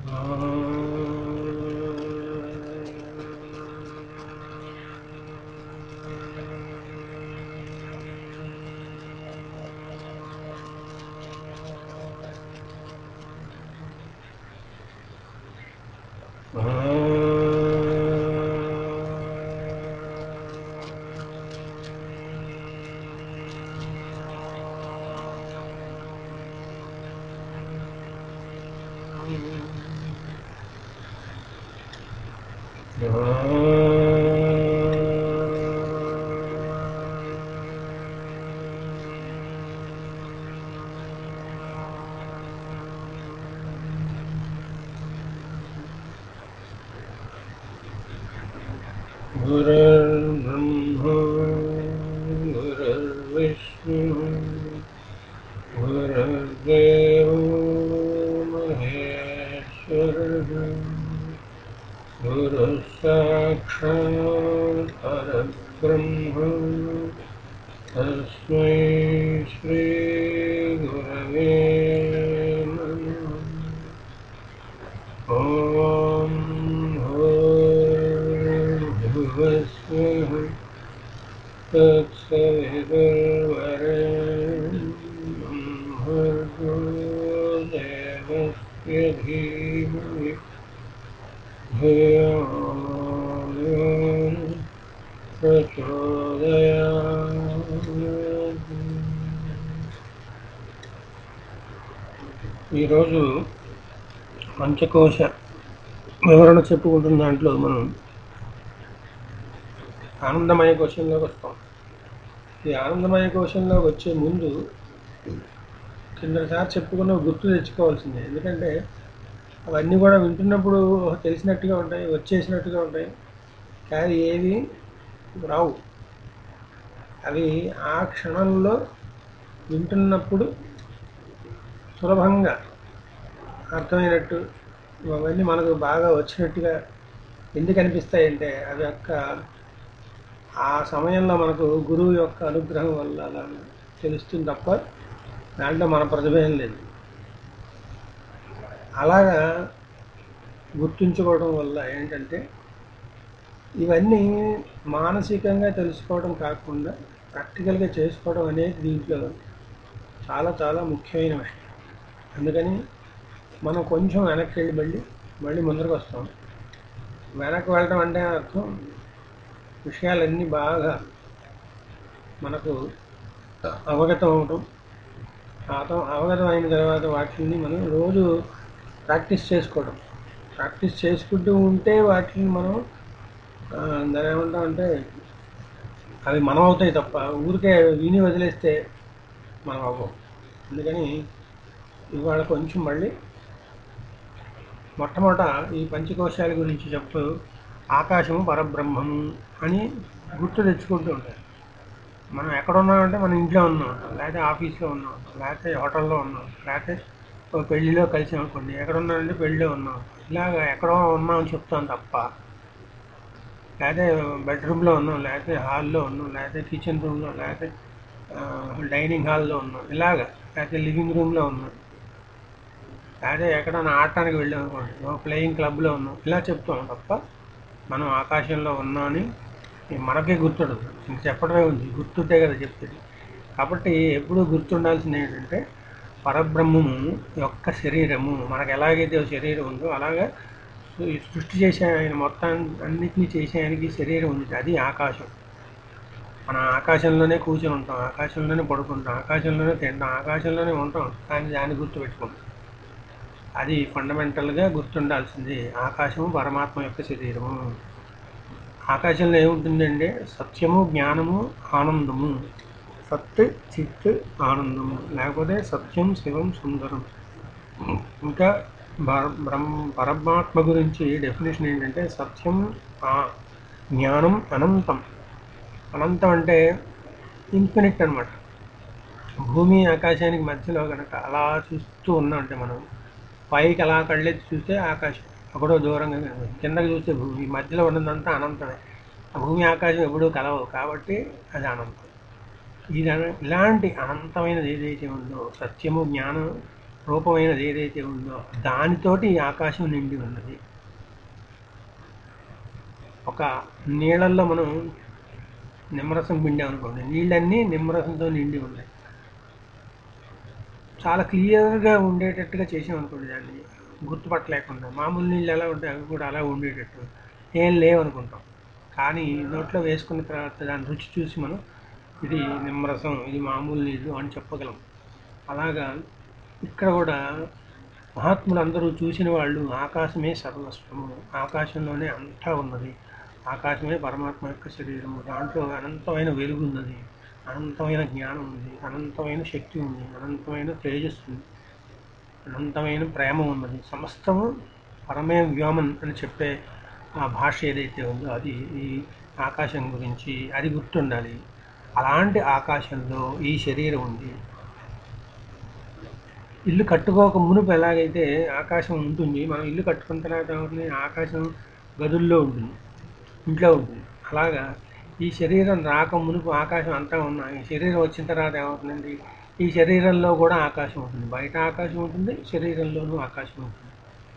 गुरुर्ब्रह्मा गुरुर्विष्णु गुरुर्देवो महेश्वरः गुरुः साक्षात् परब्रह्म तस्मै श्रीगुरवे नमः ॐ भूर्भुवस्वः तत्सवितुर्वरेण्यं भर्गो देवस्य धीमहि धियो यो नः ప్రచోదయాత్ ఈరోజు పంచకోశ వివరణ చెప్పుకుంటున్న దాంట్లో మనం ఆనందమయ కోశంలోకి వస్తాం ఈ ఆనందమయ కోశంలోకి వచ్చే ముందు కిందసారి చెప్పుకున్న గుర్తు తెచ్చుకోవాల్సిందే ఎందుకంటే అవన్నీ కూడా వింటున్నప్పుడు తెలిసినట్టుగా ఉంటాయి వచ్చేసినట్టుగా ఉంటాయి కానీ ఏవి రావు అవి ఆ క్షణంలో వింటున్నప్పుడు సులభంగా అర్థమైనట్టు అవన్నీ మనకు బాగా వచ్చినట్టుగా ఎందుకు అనిపిస్తాయంటే అవి యొక్క ఆ సమయంలో మనకు గురువు యొక్క అనుగ్రహం వల్ల అలా తెలుస్తుంది తప్ప దాంట్లో మన ప్రతిభ ఏం లేదు అలాగా గుర్తుంచుకోవడం వల్ల ఏంటంటే ఇవన్నీ మానసికంగా తెలుసుకోవడం కాకుండా ప్రాక్టికల్గా చేసుకోవడం అనేది దీంట్లో చాలా చాలా ముఖ్యమైన విషయం అందుకని మనం కొంచెం వెనక్కి వెళ్ళి మళ్ళీ మళ్ళీ ముందరకు వస్తాం వెనక్కి వెళ్ళడం అంటే అర్థం విషయాలన్నీ బాగా మనకు అవగతం అవటం అవగతం అవగతం అయిన తర్వాత వాటిని మనం రోజు ప్రాక్టీస్ చేసుకోవడం ప్రాక్టీస్ చేసుకుంటూ ఉంటే వాటిని మనం ఆ, దాని ఏమంటాం అంటే అవి మనం అవుతాయి తప్ప ఊరికే విని వదిలేస్తే మనం అవ్వం అందుకని ఇవాళ కొంచెం మళ్ళీ మొట్టమొదట ఈ పంచకోశాల గురించి చెప్తూ ఆకాశము పరబ్రహ్మము అని గుర్తు తెచ్చుకుంటూ ఉంటారు మనం ఎక్కడ ఉన్నామంటే మన ఇంట్లో ఉన్నాం లేకపోతే ఆఫీస్లో ఉన్నాం లేకపోతే హోటల్లో ఉన్నాం లేకపోతే ఓ పెళ్లిలో కలిసాం అనుకోండి ఎక్కడ ఉన్నామంటే పెళ్లిలో ఉన్నాం ఇలాగ ఎక్కడో ఉన్నాం అని చెప్తాం తప్ప లేకపోతే బెడ్రూమ్లో ఉన్నాం లేకపోతే హాల్లో ఉన్నాం లేకపోతే కిచెన్ రూమ్లో లేకపోతే ఆ, డైనింగ్ హాల్లో ఉన్నాం ఇలాగ లేకపోతే లివింగ్ రూమ్లో ఉన్నాం లేకపోతే ఎక్కడైనా ఆడటానికి వెళ్ళాం అనుకోండి ఓ ప్లేయింగ్ క్లబ్లో ఉన్నాం ఇలా చెప్తాం తప్ప మనం ఆకాశంలో ఉన్నామని మనకే గుర్తుండదు ఇంక చెప్పడమే ఉంది గుర్తుంటే కదా చెప్తుంది కాబట్టి ఎప్పుడూ గుర్తుండాల్సింది ఏంటంటే పరబ్రహ్మము యొక్క శరీరము మనకు ఎలాగైతే ఓ శరీరం ఉందో అలాగా ఈ సృష్టి చేసే ఆయన మొత్తం అన్నిటినీ చేసే ఆయనకి శరీరం ఉంది అది ఆకాశం మనం ఆకాశంలోనే కూర్చొని ఉంటాం ఆకాశంలోనే పడుకుంటాం ఆకాశంలోనే తింటాం ఆకాశంలోనే ఉంటాం కానీ దాన్ని గుర్తుపెట్టుకుంటాం అది ఫండమెంటల్గా గుర్తుండాల్సింది ఆకాశము పరమాత్మ యొక్క శరీరము ఆకాశంలో ఏముంటుందంటే సత్యము జ్ఞానము ఆనందము సత్ చిత్ ఆనందము లేకపోతే సత్యం శివం సుందరం ఇంకా బర- బ్రహ్మ పరమాత్మ గురించి డెఫినేషన్ ఏంటంటే సత్యం ఆ జ్ఞానం అనంతం అనంతం అంటే ఇన్ఫినిట్ అన్నమాట భూమి ఆకాశానికి మధ్యలో కనుక అలా చూస్తూ ఉన్నాం అంటే మనం పైకి అలా కళ్ళెత్తి చూస్తే ఆకాశం ఎక్కడో దూరంగా కనిపిస్తుంది కిందకి చూస్తే భూమి మధ్యలో ఉన్నదంతా అనంతమే ఆ భూమి ఆకాశం ఎప్పుడూ కలవవు కాబట్టి అది అనంతం ఇది అన- ఇలాంటి అనంతమైనది ఏదైతే ఉందో సత్యము జ్ఞానం రూపమైనది ఏదైతే ఉందో దానితోటి ఈ ఆకాశం నిండి ఉన్నది ఒక నీళ్ళల్లో మనం నిమ్మరసం పిండామనుకోండి నీళ్ళన్నీ నిమ్మరసంతో నిండి ఉన్నాయి చాలా క్లియర్గా ఉండేటట్టుగా చేసామనుకోండి దాన్ని గుర్తుపట్టలేకుండా మామూలు నీళ్ళు ఎలా ఉంటాయి అవి కూడా అలా ఉండేటట్టు ఏం లేవనుకుంటాం కానీ నోట్లో వేసుకున్న తర్వాత దాని రుచి చూసి మనం ఇది నిమ్మరసం ఇది మామూలు నీళ్ళు అని చెప్పగలం అలాగా ఇక్కడ కూడా మహాత్ములు అందరూ చూసిన వాళ్ళు ఆకాశమే సర్వస్వము ఆకాశంలోనే అంతా ఉన్నది ఆకాశమే పరమాత్మ యొక్క శరీరము దాంట్లో అనంతమైన వెలుగు ఉన్నది అనంతమైన జ్ఞానం ఉంది అనంతమైన శక్తి ఉంది అనంతమైన తేజస్సు ఉంది అనంతమైన ప్రేమ ఉన్నది సమస్తము పరమే వ్యోమన్ అని చెప్పే ఆ భాష ఏదైతే ఉందో అది ఈ ఆకాశం గురించి అది గుర్తుండాలి అలాంటి ఆకాశంలో ఈ శరీరం ఉంది ఇల్లు కట్టుకోక మునుపు ఎలాగైతే ఆకాశం ఉంటుంది మనం ఇల్లు కట్టుకున్న తర్వాత ఏమవుతుంది ఆకాశం గదుల్లో ఉంటుంది ఇంట్లో ఉంటుంది అలాగా ఈ శరీరం రాక మునుపు ఆకాశం అంతా ఉన్నా ఈ శరీరం వచ్చిన తర్వాత ఏమవుతుందండి ఈ శరీరంలో కూడా ఆకాశం ఉంటుంది బయట ఆకాశం ఉంటుంది శరీరంలోనూ ఆకాశం ఉంటుంది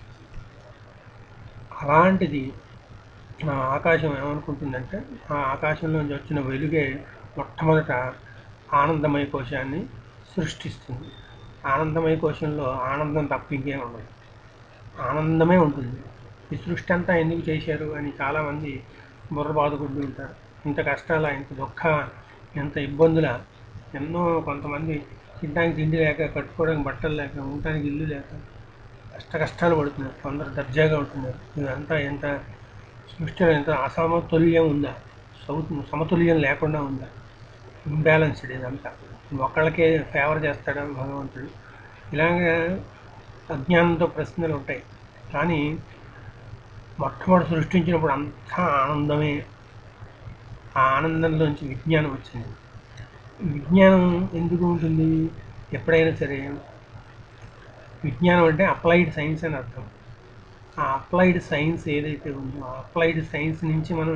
అలాంటిది ఆ ఆకాశం ఏమనుకుంటుందంటే ఆ ఆకాశంలోంచి వచ్చిన వెలుగే మొట్టమొదట ఆనందమయ కోశాన్ని సృష్టిస్తుంది ఆనందమయ కోశంలో ఆనందం తప్ప ఇంకేం ఉండదు ఆనందమే ఉంటుంది ఈ సృష్టి అంతా ఎందుకు చేశారు అని చాలామంది బుర్ర బాదుకుంటూ ఉంటారు ఇంత కష్టాల ఇంత దుఃఖ ఎంత ఇబ్బందుల ఎన్నో కొంతమంది తినడానికి తిండి లేక కట్టుకోవడానికి బట్టలు లేక ఉండటానికి ఇల్లు లేక కష్ట కష్టాలు పడుతున్నారు కొందరు దర్జాగా ఉంటున్నారు ఇదంతా ఎంత సృష్టిలో ఎంత అసమతుల్యం ఉందా సౌ- సమతుల్యం లేకుండా ఉందా ఇంబ్యాలెన్స్డ్ ఇదంతా ఒకళ్ళకే ఫేవర్ చేస్తాడా భగవంతుడు ఇలాగ అజ్ఞానంతో ప్రశ్నలు ఉంటాయి కానీ మొట్టమొదటి సృష్టించినప్పుడు అంతా ఆనందమే ఆ ఆనందంలోంచి విజ్ఞానం వచ్చింది విజ్ఞానం ఎందుకు ఉంటుంది ఎప్పుడైనా సరే విజ్ఞానం అంటే అప్లైడ్ సైన్స్ అని అర్థం ఆ అప్లైడ్ సైన్స్ ఏదైతే ఉందో ఆ అప్లైడ్ సైన్స్ నుంచి మనం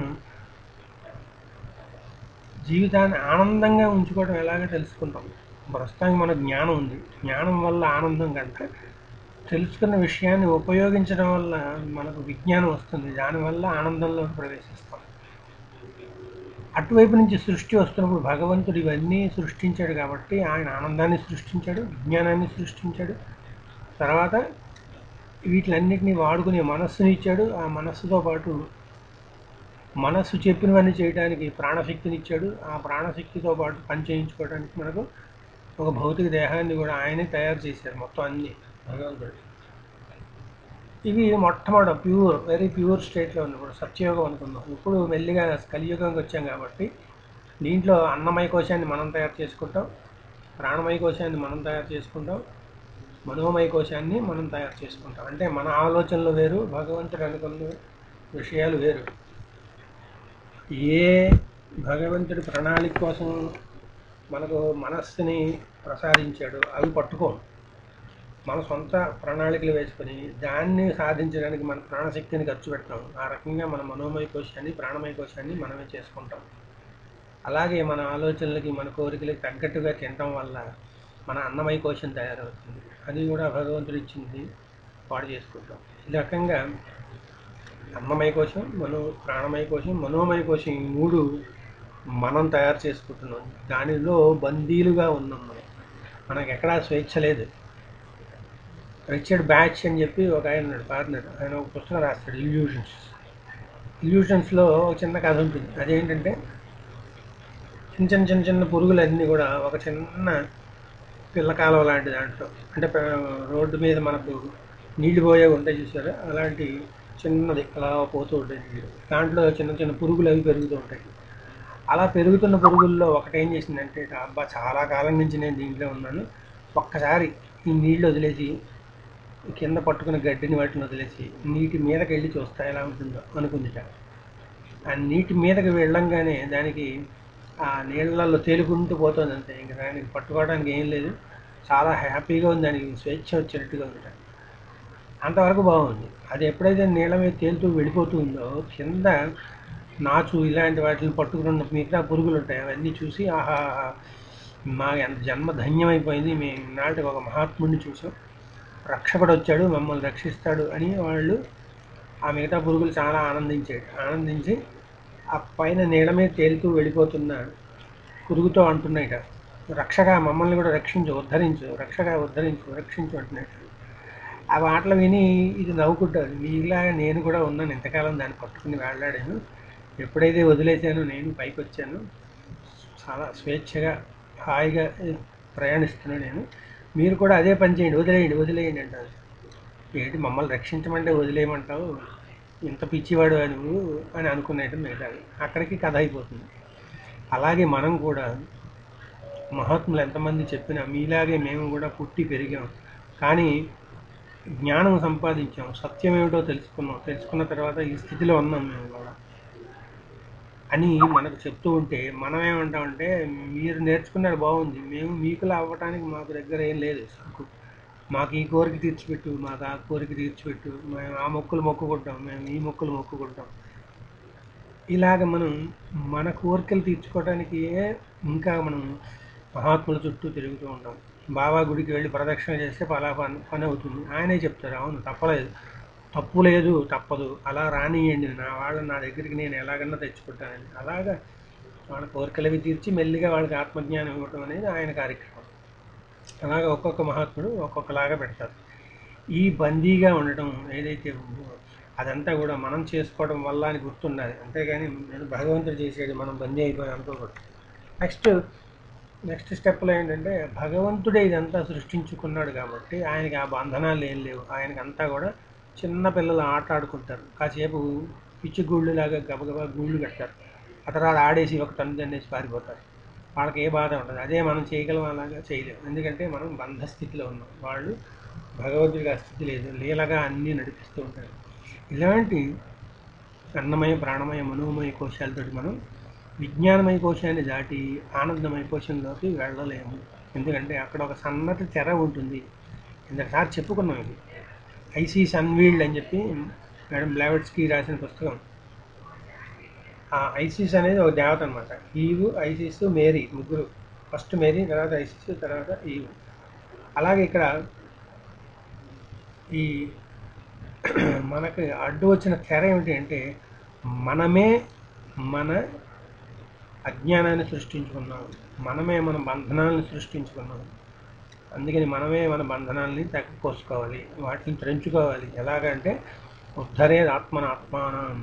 జీవితాన్ని ఆనందంగా ఉంచుకోవడం ఎలాగో తెలుసుకుంటాం ప్రస్తుతానికి మన జ్ఞానం ఉంది జ్ఞానం వల్ల ఆనందం కంటే తెలుసుకున్న విషయాన్ని ఉపయోగించడం వల్ల మనకు విజ్ఞానం వస్తుంది దానివల్ల ఆనందంలోకి ప్రవేశిస్తాం అటువైపు నుంచి సృష్టి వస్తున్నప్పుడు భగవంతుడు ఇవన్నీ సృష్టించాడు కాబట్టి ఆయన ఆనందాన్ని సృష్టించాడు విజ్ఞానాన్ని సృష్టించాడు తర్వాత వీటిలన్నిటినీ వాడుకునే మనస్సుని ఇచ్చాడు ఆ మనస్సుతో పాటు మనస్సు చెప్పినవన్నీ చేయడానికి ప్రాణశక్తిని ఇచ్చాడు ఆ ప్రాణశక్తితో పాటు పని చేయించుకోవడానికి మనకు ఒక భౌతిక దేహాన్ని కూడా ఆయనే తయారు చేశారు మొత్తం అన్ని భగవంతుడు ఇవి మొట్టమొదటి ప్యూర్ వెరీ ప్యూర్ స్టేట్లో ఉంది ఇప్పుడు సత్యయోగం అనుకుందాం ఇప్పుడు మెల్లిగా కలియుగంకి వచ్చాం కాబట్టి దీంట్లో అన్నమయ కోశాన్ని మనం తయారు చేసుకుంటాం ప్రాణమయ కోశాన్ని మనం తయారు చేసుకుంటాం మనోమయ కోశాన్ని మనం తయారు చేసుకుంటాం అంటే మన ఆలోచనలు వేరు భగవంతుడు అనుకున్న విషయాలు వేరు ఏ భగవంతుడి ప్రణాళిక కోసం మనకు మనస్సుని ప్రసాదించాడో అవి పట్టుకోం మన సొంత ప్రణాళికలు వేసుకొని దాన్ని సాధించడానికి మన ప్రాణశక్తిని ఖర్చు పెడతాం ఆ రకంగా మన మనోమయ కోశాన్ని ప్రాణమయ కోశాన్ని మనమే చేసుకుంటాం అలాగే మన ఆలోచనలకి మన కోరికలకి తగ్గట్టుగా తినటం వల్ల మన అన్నమయ కోశం తయారవుతుంది అది కూడా భగవంతుడు ఇచ్చింది పాడు చేసుకుంటాం ఈ రకంగా అన్నమయ కోశం మనో ప్రాణమయ కోశం మనోమయ కోశం ఈ మూడు మనం తయారు చేసుకుంటున్నాం దానిలో బందీలుగా ఉన్నాం మనం మనకి ఎక్కడా స్వేచ్ఛ లేదు రిచర్డ్ బ్యాచ్ అని చెప్పి ఒక ఆయన ఉన్నాడు పార్ట్నర్ ఆయన ఒక పుస్తకం రాస్తాడు ఇల్యూషన్స్ ఇల్యూషన్స్లో ఒక చిన్న కథ ఉంటుంది అదేంటంటే చిన్న చిన్న చిన్న చిన్న పురుగులన్నీ కూడా ఒక చిన్న పిల్ల కాలువ లాంటి దాంట్లో అంటే ప- రోడ్డు మీద మనకు నీళ్లు పోయే ఉంటాయి చూసారా అలాంటి చిన్నది అలా పోతూ ఉంటాయి నీళ్ళు దాంట్లో చిన్న చిన్న పురుగులు అవి పెరుగుతూ ఉంటాయి అలా పెరుగుతున్న పురుగుల్లో ఒకటి ఏం చేసిందంటే అబ్బా చాలా కాలం నుంచి నేను దీంట్లో ఉన్నాను ఒక్కసారి ఈ నీళ్లు వదిలేసి కింద పట్టుకున్న గడ్డిని వాటిని వదిలేసి నీటి మీదకి వెళ్ళి చూస్తా ఎలా ఉంటుందో అనుకుందిట ఆ నీటి మీదకి వెళ్ళంగానే దానికి ఆ నీళ్ళల్లో తేలుకుంటూ పోతుంది అంతే ఇంకా దానికి పట్టుకోవడానికి ఏం లేదు చాలా హ్యాపీగా ఉంది దానికి స్వేచ్ఛ వచ్చినట్టుగా ఉంది అంతవరకు బాగుంది అది ఎప్పుడైతే నీళ్ళ మీద తేలుతూ వెళ్ళిపోతూ ఉందో కింద నాచు ఇలాంటి వాటిని పట్టుకున్న మిగతా పురుగులు ఉంటాయి అవన్నీ చూసి ఆహా మా ఎంత జన్మ ధన్యమైపోయింది మేము నాటికి ఒక మహాత్ముడిని చూసాం రక్షకుడు వచ్చాడు మమ్మల్ని రక్షిస్తాడు అని వాళ్ళు ఆ మిగతా పురుగులు చాలా ఆనందించాడు ఆనందించి ఆ పైన నీళ్ళ మీద తేలుతూ వెళ్ళిపోతున్న పురుగుతో అంటున్నాయిట రక్షగా మమ్మల్ని కూడా రక్షించు ఉద్ధరించు రక్షగా ఉద్ధరించు రక్షించు అంటున్నాడు ఆ మాటలు విని ఇది నవ్వుకుంటారు మీలాగా నేను కూడా ఉన్నాను ఇంతకాలం దాన్ని పట్టుకుని వెళ్ళాడాను ఎప్పుడైతే వదిలేశానో నేను పైకి వచ్చాను చాలా స్వేచ్ఛగా హాయిగా ప్రయాణిస్తున్నాను నేను మీరు కూడా అదే పని చేయండి వదిలేయండి వదిలేయండి అంటారు ఏంటి మమ్మల్ని రక్షించమంటే వదిలేయమంటావు ఇంత పిచ్చివాడు నువ్వు అని అనుకునేటం మిగతాది అక్కడికి కథ అయిపోతుంది అలాగే మనం కూడా మహాత్ములు ఎంతమంది చెప్పినా మీలాగే మేము కూడా పుట్టి పెరిగాం కానీ జ్ఞానం సంపాదించాం సత్యం ఏమిటో తెలుసుకున్నాం తెలుసుకున్న తర్వాత ఈ స్థితిలో ఉన్నాం మేము కూడా అని మనకు చెప్తూ ఉంటే మనం ఏమంటామంటే మీరు నేర్చుకున్నారు బాగుంది మేము మీకులా అవ్వటానికి మాకు దగ్గర ఏం లేదు సరుకు మాకు ఈ కోరిక తీర్చిపెట్టు మాకు ఆ కోరిక తీర్చిపెట్టు మేము ఆ మొక్కులు మొక్కుకుంటాం మేము ఈ మొక్కులు మొక్కుకుంటాం ఇలాగ మనం మన కోరికలు తీర్చుకోవడానికి ఇంకా మనం మహాత్ముల చుట్టూ తిరుగుతూ ఉంటాం బాబా గుడికి వెళ్ళి ప్రదక్షిణ చేస్తే పలా పని పని అవుతుంది ఆయనే చెప్తారు అవును తప్పలేదు తప్పు లేదు తప్పదు అలా రానియండి నా వాళ్ళని నా దగ్గరికి నేను ఎలాగన్నా తెచ్చుకుంటానని అలాగా వాళ్ళ కోరికలు అవి తీర్చి మెల్లిగా వాళ్ళకి ఆత్మజ్ఞానం ఇవ్వటం అనేది ఆయన కార్యక్రమం అలాగా ఒక్కొక్క మహాత్ముడు ఒక్కొక్కలాగా పెడతారు ఈ బందీగా ఉండటం ఏదైతే ఉందో అదంతా కూడా మనం చేసుకోవడం వల్ల అని గుర్తుండాలి అంతేగాని నేను భగవంతుడు చేసేది మనం బందీ అయిపోయి అనుకోకూడదు నెక్స్ట్ నెక్స్ట్ స్టెప్లో ఏంటంటే భగవంతుడే ఇదంతా సృష్టించుకున్నాడు కాబట్టి ఆయనకి ఆ బంధనాలు ఏం లేవు ఆయనకి అంతా కూడా చిన్న పిల్లలు ఆట ఆడుకుంటారు కాసేపు పిచ్చి గూళ్ళు లాగా గబగబా గూళ్ళు కడతారు ఆ తర్వాత ఆడేసి ఒక తను తన్నేసి పారిపోతారు వాళ్ళకి ఏ బాధ ఉండదు అదే మనం చేయగలం అలాగా చేయలేము ఎందుకంటే మనం బంధ స్థితిలో ఉన్నాం వాళ్ళు భగవంతుడికి ఆ స్థితి లేదు లీలగా అన్నీ నడిపిస్తూ ఉంటారు ఇలాంటి అన్నమయ ప్రాణమయ మనోమయ కోశాలతోటి మనం విజ్ఞానమయ కోశాన్ని దాటి ఆనందమయ కోశంలోకి వెళ్ళలేము ఎందుకంటే అక్కడ ఒక సన్నటి తెర ఉంటుంది ఇంతసారి చెప్పుకున్నాం ఇది ఐసీస్ అన్వీల్డ్ అని చెప్పి మేడం బ్లావెట్స్కి రాసిన పుస్తకం ఆ ఐసిస్ అనేది ఒక దేవత అనమాట ఈవు ఐసిస్ మేరీ ముగ్గురు ఫస్ట్ మేరీ తర్వాత ఐసిస్ తర్వాత ఈవు అలాగే ఇక్కడ ఈ మనకి అడ్డు వచ్చిన తెర ఏమిటి అంటే మనమే మన అజ్ఞానాన్ని సృష్టించుకున్నాం మనమే మన బంధనాలను సృష్టించుకున్నాం అందుకని మనమే మన బంధనాల్ని తగ్గిపోసుకోవాలి వాటిని తెంచుకోవాలి ఎలాగంటే ఉద్ధరే ఆత్మన ఆత్మానం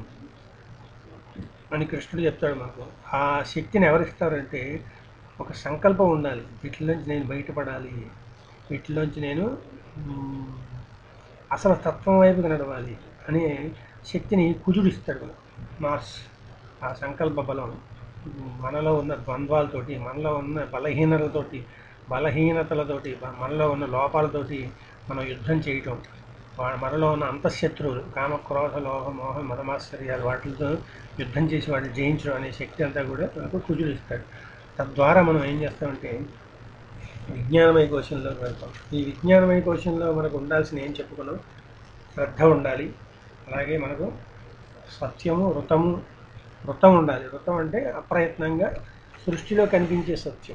అని కృష్ణుడు చెప్తాడు మనకు ఆ శక్తిని ఎవరిస్తారంటే ఒక సంకల్పం ఉండాలి వీటిలోంచి నేను బయటపడాలి వీటిలోంచి నేను మ్, అసలు తత్వం వైపుకి నడవాలి అనే శక్తిని కుజుడు ఇస్తాడు మనకు. మార్స్ ఆ సంకల్ప బలం మనలో ఉన్న ద్వంద్వాలతోటి మనలో ఉన్న బలహీనతలతోటి బలహీనతలతోటి బ- మనలో ఉన్న లోపాలతోటి మనం యుద్ధం చేయటం వా- మనలో ఉన్న అంతఃశత్రువులు కామ క్రోధ లోభ మోహ మదమాశ్చర్యాలు వాటితో యుద్ధం చేసి వాటిని జయించడం అనే శక్తి అంతా కూడా మనకు కుజుడు ఇస్తాడు తద్వారా మనం ఏం చేస్తామంటే విజ్ఞానమయ కోశంలోకి వెళ్తాం ఈ విజ్ఞానమయ కోశంలో మనకు ఉండాల్సిన ఏం చెప్పుకున్నాం శ్రద్ధ ఉండాలి అలాగే మనకు సత్యము వృతము వృతం ఉండాలి వృతం అంటే అప్రయత్నంగా సృష్టిలో కనిపించే సత్యం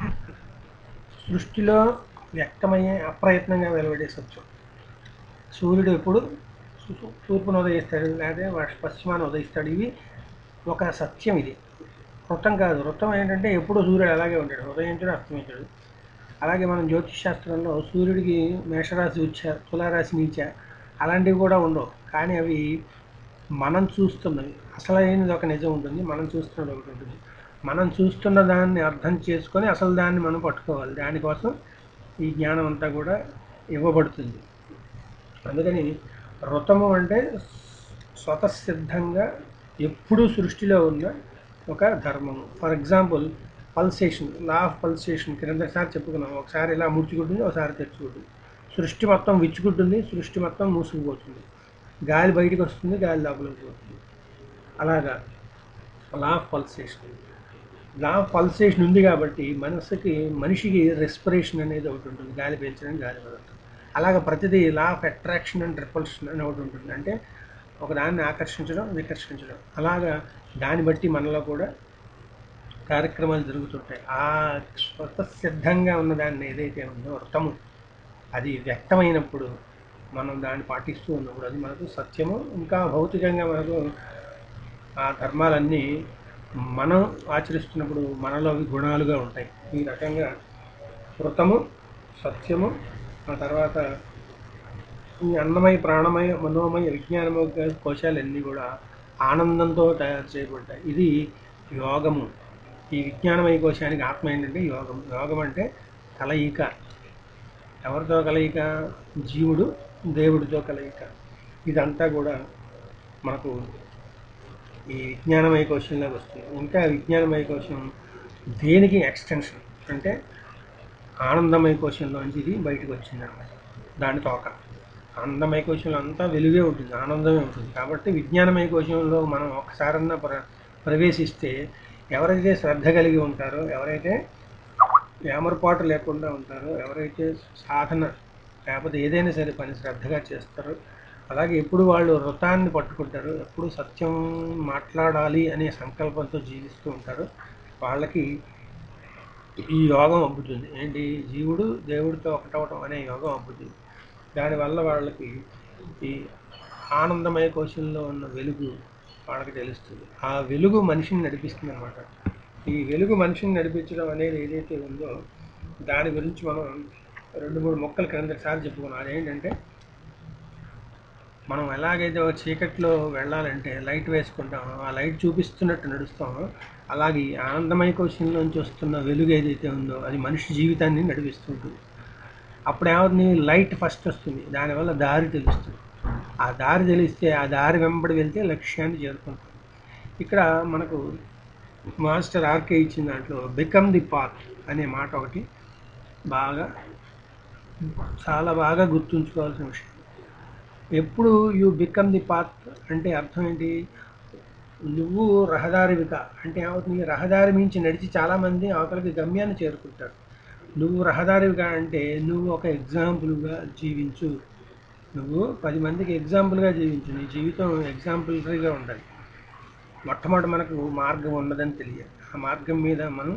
సృష్టిలో వ్యక్తమయ్యే అప్రయత్నంగా వెలువడే సత్యం సూర్యుడు ఎప్పుడు సు- తూర్పున ఉదయిస్తాడు లేదా వర్ష- పశ్చిమాన ఉదయిస్తాడు ఇవి ఒక సత్యం ఇది వృతం కాదు వృతం ఏంటంటే ఎప్పుడూ సూర్యుడు అలాగే ఉంటాడు ఉదయించడు అస్తమించడు అలాగే మనం జ్యోతిష్ శాస్త్రంలో సూర్యుడికి మేషరాశి ఉచ్చ తులారాశి నీచ అలాంటివి కూడా ఉండవు కానీ అవి మనం చూస్తున్నవి అసలైనది ఒక నిజం ఉంటుంది మనం చూస్తున్నది ఒకటి ఉంటుంది మనం చూస్తున్న దాన్ని అర్థం చేసుకొని అసలు దాన్ని మనం పట్టుకోవాలి దానికోసం ఈ జ్ఞానం అంతా కూడా ఇవ్వబడుతుంది అందుకని ఋతము అంటే స్వతసిద్ధంగా ఎప్పుడూ సృష్టిలో ఉన్న ఒక ధర్మము for example pulsation law of pulsation క్రిందసారి చెప్పుకున్నాం ఒకసారి ఇలా ముడుచుకుంటుంది ఒకసారి తెచ్చుకుంటుంది సృష్టి మొత్తం విచ్చుకుంటుంది సృష్టి మొత్తం మూసుకుపోతుంది గాలి బయటకు వస్తుంది గాలి లోపలికి పోతుంది అలాగా law of pulsation law of pulsation ఉంది కాబట్టి మనసుకి మనిషికి రెస్పిరేషన్ అనేది ఒకటి ఉంటుంది గాలి పీల్చడం గాలి వదలడం అలాగ ప్రతిదీ law of attraction and repulsion అని ఒకటి ఉంటుంది అంటే ఒక దాన్ని ఆకర్షించడం వికర్షించడం అలాగా దాన్ని బట్టి మనలో కూడా కార్యక్రమాలు జరుగుతుంటాయి ఆ స్వతసిద్ధంగా ఉన్న దాన్ని ఏదైతే ఉందో వ్రతము అది వ్యక్తమైనప్పుడు మనం దాన్ని పాటిస్తూ ఉన్నప్పుడు అది మనకు సత్యము ఇంకా భౌతికంగా మనకు ఆ ధర్మాలన్నీ మనం ఆచరిస్తున్నప్పుడు మనలో అవి గుణాలుగా ఉంటాయి ఈ రకంగా కృతము సత్యము ఆ తర్వాత ఈ అన్నమయ ప్రాణమయ మనోమయ విజ్ఞానమయ కోశాలన్నీ కూడా ఆనందంతో తయారు చేయబడ్డాయి ఇది యోగము ఈ విజ్ఞానమయ కోశానికి ఆత్మ ఏంటంటే యోగం యోగం అంటే కలయిక ఎవరితో కలయిక జీవుడు దేవుడితో కలయిక ఇదంతా కూడా మనకు ఈ విజ్ఞానమయ కోశంలోకి వస్తుంది ఇంకా విజ్ఞానమయ కోశం దేనికి ఎక్స్టెన్షన్ అంటే ఆనందమయ కోశంలోంచి ఇది బయటకు వచ్చిందన్నమాట దాని తోక ఆనందమయ కోశంలో అంతా వెలుగే ఉంటుంది ఆనందమే ఉంటుంది కాబట్టి విజ్ఞానమయ కోశంలో మనం ఒక్కసారన్నా ప్ర ప్రవేశిస్తే ఎవరైతే శ్రద్ధ కలిగి ఉంటారో ఎవరైతే ఏమరపాటు లేకుండా ఉంటారో ఎవరైతే సాధన లేకపోతే ఏదైనా సరే పని శ్రద్ధగా చేస్తారో అలాగే ఎప్పుడు వాళ్ళు వృతాన్ని పట్టుకుంటారు ఎప్పుడు సత్యం మాట్లాడాలి అనే సంకల్పంతో జీవిస్తూ ఉంటారు వాళ్ళకి ఈ యోగం అబ్బుతుంది ఏంటి జీవుడు దేవుడితో ఒకటవటం అనే యోగం అబ్బుతుంది దానివల్ల వాళ్ళకి ఈ ఆనందమయ కోశంలో ఉన్న వెలుగు వాళ్ళకి తెలుస్తుంది ఆ వెలుగు మనిషిని నడిపిస్తుంది అనమాట ఈ వెలుగు మనిషిని నడిపించడం అనేది ఏదైతే ఉందో దాని గురించి మనం రెండు మూడు మొక్కలు క్రిందసారి చెప్పుకున్నాం అదేంటంటే మనం ఎలాగైతే ఒక చీకట్లో వెళ్ళాలంటే లైట్ వేసుకుంటామో ఆ లైట్ చూపిస్తున్నట్టు నడుస్తామో అలాగే ఈ ఆనందమయ కోశంలోంచి వస్తున్న వెలుగు ఏదైతే ఉందో అది మనిషి జీవితాన్ని నడిపిస్తుంటుంది అప్పుడు ఏమవుతుంది లైట్ ఫస్ట్ వస్తుంది దానివల్ల దారి తెలుస్తుంది ఆ దారి తెలిస్తే ఆ దారి వెంబడి వెళ్తే లక్ష్యాన్ని చేరుకుంటాం ఇక్కడ మనకు మాస్టర్ ఆర్కే ఇచ్చిన దాంట్లో బికమ్ ది పాత్ అనే మాట ఒకటి బాగా చాలా బాగా గుర్తుంచుకోవాల్సిన విషయం ఎప్పుడు యూ బికమ్ ది పాత్ అంటే అర్థం ఏంటి నువ్వు రహదారివిక అంటే ఏమవుతుంది రహదారి మించి నడిచి చాలామంది అవతలకి గమ్యాన్ని చేరుకుంటారు నువ్వు రహదారివిగా అంటే నువ్వు ఒక ఎగ్జాంపుల్గా జీవించు నువ్వు పది మందికి ఎగ్జాంపుల్గా జీవించు నీ జీవితం ఎగ్జాంపులరీగా ఉండాలి మొట్టమొదటి మనకు మార్గం ఉన్నదని తెలియాలి ఆ మార్గం మీద మనం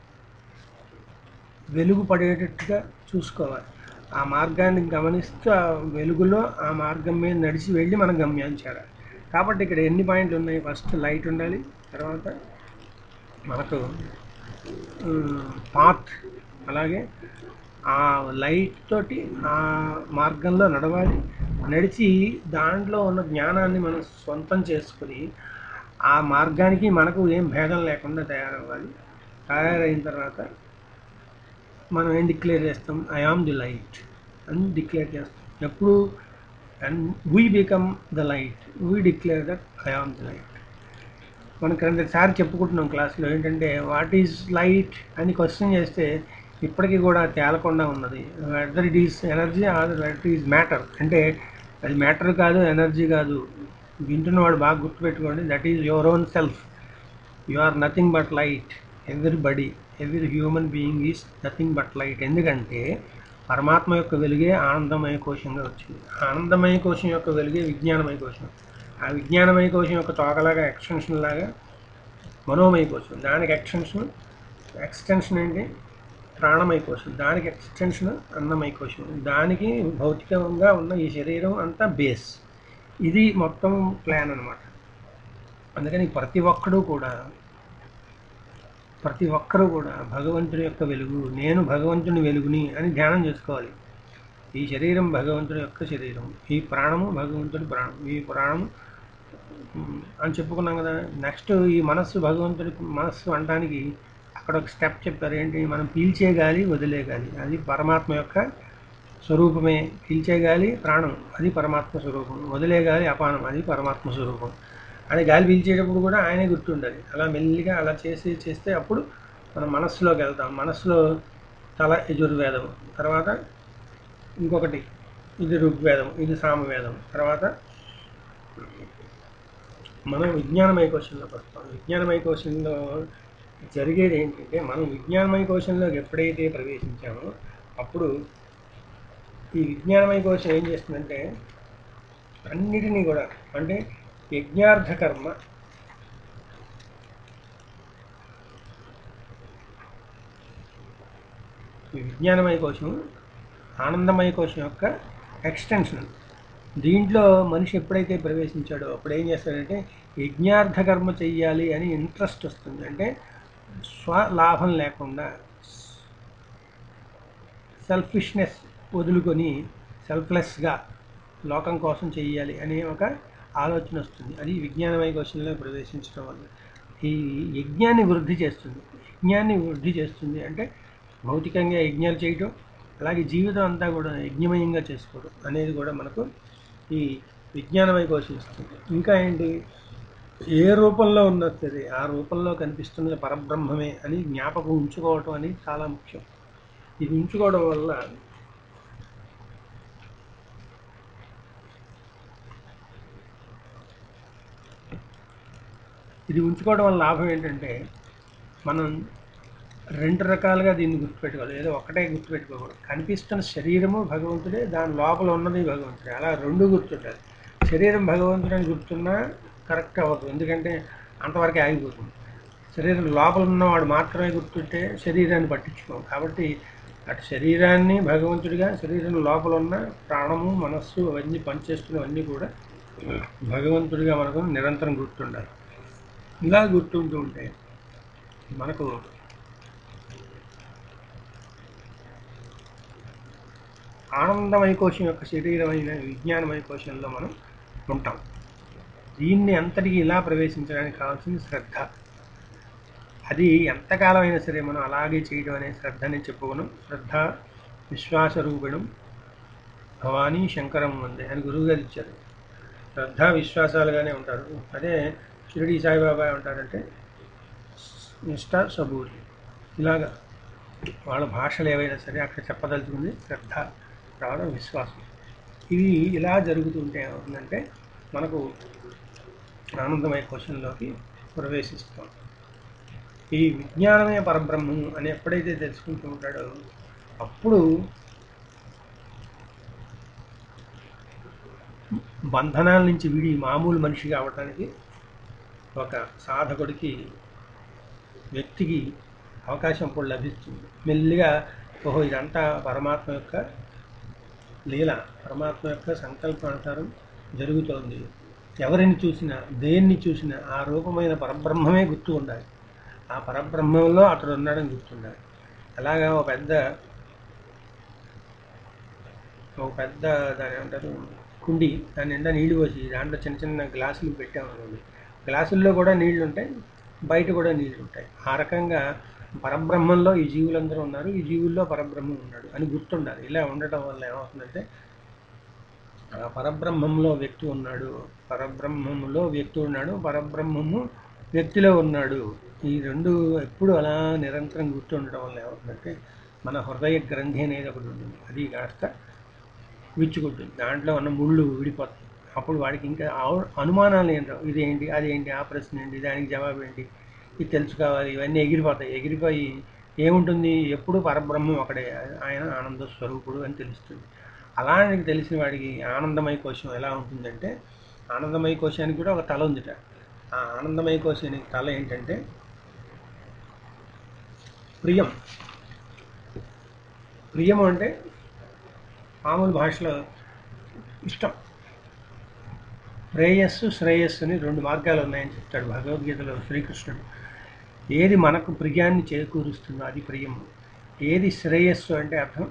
వెలుగు పడేటట్టుగా చూసుకోవాలి ఆ మార్గాన్ని గమనిస్తూ ఆ వెలుగులో ఆ మార్గం మీద నడిచి వెళ్ళి మనం గమ్యాన్ని చేరాలి కాబట్టి ఇక్కడ ఎన్ని పాయింట్లు ఉన్నాయి ఫస్ట్ లైట్ ఉండాలి తర్వాత మనకు పాత్ అలాగే ఆ లైట్ తోటి ఆ మార్గంలో నడవాలి నడిచి దాంట్లో ఉన్న జ్ఞానాన్ని మనం సొంతం చేసుకుని ఆ మార్గానికి మనకు ఏం భేదం లేకుండా తయారవ్వాలి తయారైన తర్వాత మనం ఏం డిక్లేర్ చేస్తాం ఐ ఆమ్ ది లైట్ అని డిక్లేర్ చేస్తాం ఎప్పుడు and we become the light we declare that I am the light మనం క్రిందసారి చెప్పుకుంటున్నాం క్లాస్లో ఏంటంటే వాట్ ఈజ్ లైట్ అని క్వశ్చన్ చేస్తే ఇప్పటికీ కూడా తేలకుండా ఉన్నది whether it is energy or whether is matter అంటే అది మ్యాటర్ కాదు ఎనర్జీ కాదు వింటున్నవాడు బాగా గుర్తుపెట్టుకోండి that is your own self you are nothing but light everybody every human being is nothing but light ఎందుకంటే పరమాత్మ యొక్క వెలుగే ఆనందమయ కోశంగా వచ్చింది ఆనందమయ కోశం యొక్క వెలుగే విజ్ఞానమయ కోశం ఆ విజ్ఞానమయ కోశం యొక్క తోకలాగా ఎక్స్టెన్షన్ లాగా మనోమయ కోశం దానికి ఎక్స్టెన్షన్ ఎక్స్టెన్షన్ ఏంటి ప్రాణమయ కోశం దానికి ఎక్స్టెన్షన్ అన్నమయ కోశం దానికి భౌతికంగా ఉన్న ఈ శరీరం అంతా బేస్ ఇది మొత్తం ప్లాన్ అనమాట అందుకని ప్రతి ఒక్కడూ కూడా ప్రతి ఒక్కరూ కూడా భగవంతుని యొక్క వెలుగు నేను భగవంతుని వెలుగుని అని ధ్యానం చేసుకోవాలి ఈ శరీరం భగవంతుని యొక్క శరీరం ఈ ప్రాణము భగవంతుడి ప్రాణం ఈ ప్రాణము ఉమ్, అని చెప్పుకున్నాం కదా నెక్స్ట్ ఈ మనస్సు భగవంతుడి మనస్సు అనడానికి అక్కడ ఒక స్టెప్ చెప్పారు ఏంటి మనం పీల్చే గాలి వదిలే గాలి అది పరమాత్మ యొక్క స్వరూపమే పీల్చే గాలి ప్రాణం అది పరమాత్మ స్వరూపం వదిలే గాలి అపానం అది పరమాత్మ స్వరూపం అదే గాలి పీల్చేటప్పుడు కూడా ఆయనే గుర్తుండాలి అలా మెల్లిగా అలా చేసి చేస్తే అప్పుడు మనం మనస్సులోకి వెళ్తాం మనస్సులో తల యజుర్వేదం తర్వాత ఇంకొకటి ఇది ఋగ్వేదం ఇది సామవేదం తర్వాత మనం విజ్ఞానమయ కోశంలోకి వస్తాం విజ్ఞానమయ కోశంలో జరిగేది ఏంటంటే మనం విజ్ఞానమయ కోశంలోకి ఎప్పుడైతే ప్రవేశించామో అప్పుడు ఈ విజ్ఞానమయ కోశం ఏం చేస్తుందంటే అన్నిటినీ కూడా అంటే యజ్ఞార్థ కర్మ ఈ విజ్ఞానమయ కోశం ఆనందమయ కోశం యొక్క ఎక్స్టెన్షన్ దీంట్లో మనిషి ఎప్పుడైతే ప్రవేశించాడో అప్పుడు ఏం చేస్తాడంటే యజ్ఞార్థ కర్మ చెయ్యాలి అని ఇంట్రెస్ట్ వస్తుంది అంటే స్వలాభం లేకుండా సెల్ఫిష్నెస్ వదులుకొని సెల్ఫ్లెస్గా లోకం కోసం చెయ్యాలి అనే ఒక ఆలోచన వస్తుంది అది విజ్ఞానమయ కోశంలో ప్రవేశించడం వల్ల ఈ యజ్ఞాన్ని వృద్ధి చేస్తుంది యజ్ఞాన్ని వృద్ధి చేస్తుంది అంటే భౌతికంగా యజ్ఞాలు చేయటం అలాగే జీవితం అంతా కూడా యజ్ఞమయంగా చేసుకోవడం అనేది కూడా మనకు ఈ విజ్ఞానమయ కోశం ఇస్తుంది ఇంకా ఏంటి ఏ రూపంలో ఉన్నా సరే ఆ రూపంలో కనిపిస్తున్నది పరబ్రహ్మమే అని జ్ఞాపకం ఉంచుకోవటం అనేది చాలా ముఖ్యం ఇది ఉంచుకోవడం వల్ల ఇది ఉంచుకోవడం వల్ల లాభం ఏంటంటే మనం రెండు రకాలుగా దీన్ని గుర్తుపెట్టుకోవాలి ఏదో ఒకటే గుర్తుపెట్టుకోకూడదు కనిపిస్తున్న శరీరము భగవంతుడే దాని లోపల ఉన్నది భగవంతుడే అలా రెండు గుర్తుంటారు శరీరం భగవంతుడని గుర్తున్నా కరెక్ట్ అవ్వదు ఎందుకంటే అంతవరకే ఆగిపోతుంది శరీరం లోపల ఉన్నవాడు మాత్రమే గుర్తుంటే శరీరాన్ని పట్టించుకోం కాబట్టి అటు శరీరాన్ని భగవంతుడిగా శరీరం లోపల ఉన్న ప్రాణము మనస్సు అవన్నీ పనిచేస్తున్నవన్నీ కూడా భగవంతుడిగా మనకు నిరంతరం గుర్తుండాలి ఇలా గుర్తుంటూ ఉంటే మనకు ఆనందమయ కోశం యొక్క శరీరమైన విజ్ఞానమయ కోశంలో మనం ఉంటాం దీన్ని అంతటికి ఇలా ప్రవేశించడానికి కావాల్సింది శ్రద్ధ అది ఎంతకాలం అయినా సరే మనం అలాగే చేయడం అనే శ్రద్ధని చెప్పుకున్నాం శ్రద్ధ విశ్వాస రూపిణం భవానీ శంకరం ఉంది అని గురువుగారు ఇచ్చారు శ్రద్ధ విశ్వాసాలుగానే ఉంటారు అదే షిరిడి సాయిబాబా ఉంటారంటే నిష్ట సబూరి ఇలాగా వాళ్ళ భాషలు ఏవైనా సరే అక్కడ చెప్పదలుచుకుంది శ్రద్ధ రావడం విశ్వాసం ఇవి ఇలా జరుగుతుంటే ఏమవుతుందంటే మనకు ఆనందమయ కోశంలోకి ప్రవేశిస్తాం ఈ విజ్ఞానమే పరబ్రహ్మం అని ఎప్పుడైతే తెలుసుకుంటూ ఉంటాడో అప్పుడు బంధనాల నుంచి విడి మామూలు మనిషి కావడానికి ఒక సాధకుడికి వ్యక్తికి అవకాశం కూడా లభిస్తుంది మెల్లిగా ఓహో ఇదంతా పరమాత్మ యొక్క లీల పరమాత్మ యొక్క సంకల్పానుసారం జరుగుతోంది ఎవరిని చూసినా దేన్ని చూసినా ఆ రూపమైన పరబ్రహ్మమే గుర్తు ఉండాలి ఆ పరబ్రహ్మంలో అతడు ఉన్నాడని గుర్తుండాలి అలాగా ఒక పెద్ద ఒక పెద్ద దాని ఏమంటారు కుండి దాని నిండా నీళ్లు పోసి దాంట్లో చిన్న చిన్న గ్లాసులు పెట్టామనుకోండి గ్లాసుల్లో కూడా నీళ్లు ఉంటాయి బయట కూడా నీళ్లు ఉంటాయి ఆ రకంగా పరబ్రహ్మంలో ఈ జీవులందరూ ఉన్నారు ఈ జీవుల్లో పరబ్రహ్మం ఉన్నాడు అని గుర్తుండాలి ఇలా ఉండటం వల్ల ఏమవుతుందంటే ఆ పరబ్రహ్మంలో వ్యక్తి ఉన్నాడు పరబ్రహ్మములో వ్యక్తి ఉన్నాడు పరబ్రహ్మము వ్యక్తిలో ఉన్నాడు ఈ రెండు ఎప్పుడు అలా నిరంతరం గుర్తుండటం వల్ల ఏమవుతుందంటే మన హృదయ గ్రంథి అనేది ఒకటి ఉంటుంది అది కాస్త విచ్చుకుంటుంది దాంట్లో ఉన్న ముళ్ళు విడిపోతాయి అప్పుడు వాడికి ఇంకా ఆ- అనుమానాలు ఏంటో ఇదేంటి అదేంటి ఆ ప్రశ్న ఏంటి దానికి జవాబు ఏంటి ఇది తెలుసుకోవాలి ఇవన్నీ ఎగిరిపోతాయి ఎగిరిపోయి ఏముంటుంది ఎప్పుడు పరబ్రహ్మం ఒకడే ఆయన ఆనంద స్వరూపుడు అని తెలుస్తుంది అలాంటి తెలిసిన వాడికి ఆనందమయ కోశం ఎలా ఉంటుందంటే ఆనందమయ కోశానికి కూడా ఒక తల ఉందిట ఆ ఆనందమయ కోశానికి తల ఏంటంటే ప్రియం ప్రియం అంటే మామూలు భాషలో ఇష్టం ప్రేయస్సు శ్రేయస్సు అని రెండు మార్గాలు ఉన్నాయని చెప్తాడు భగవద్గీతలో శ్రీకృష్ణుడు ఏది మనకు ప్రియాన్ని చేకూరుస్తుందో అది ప్రియము ఏది శ్రేయస్సు అంటే అర్థం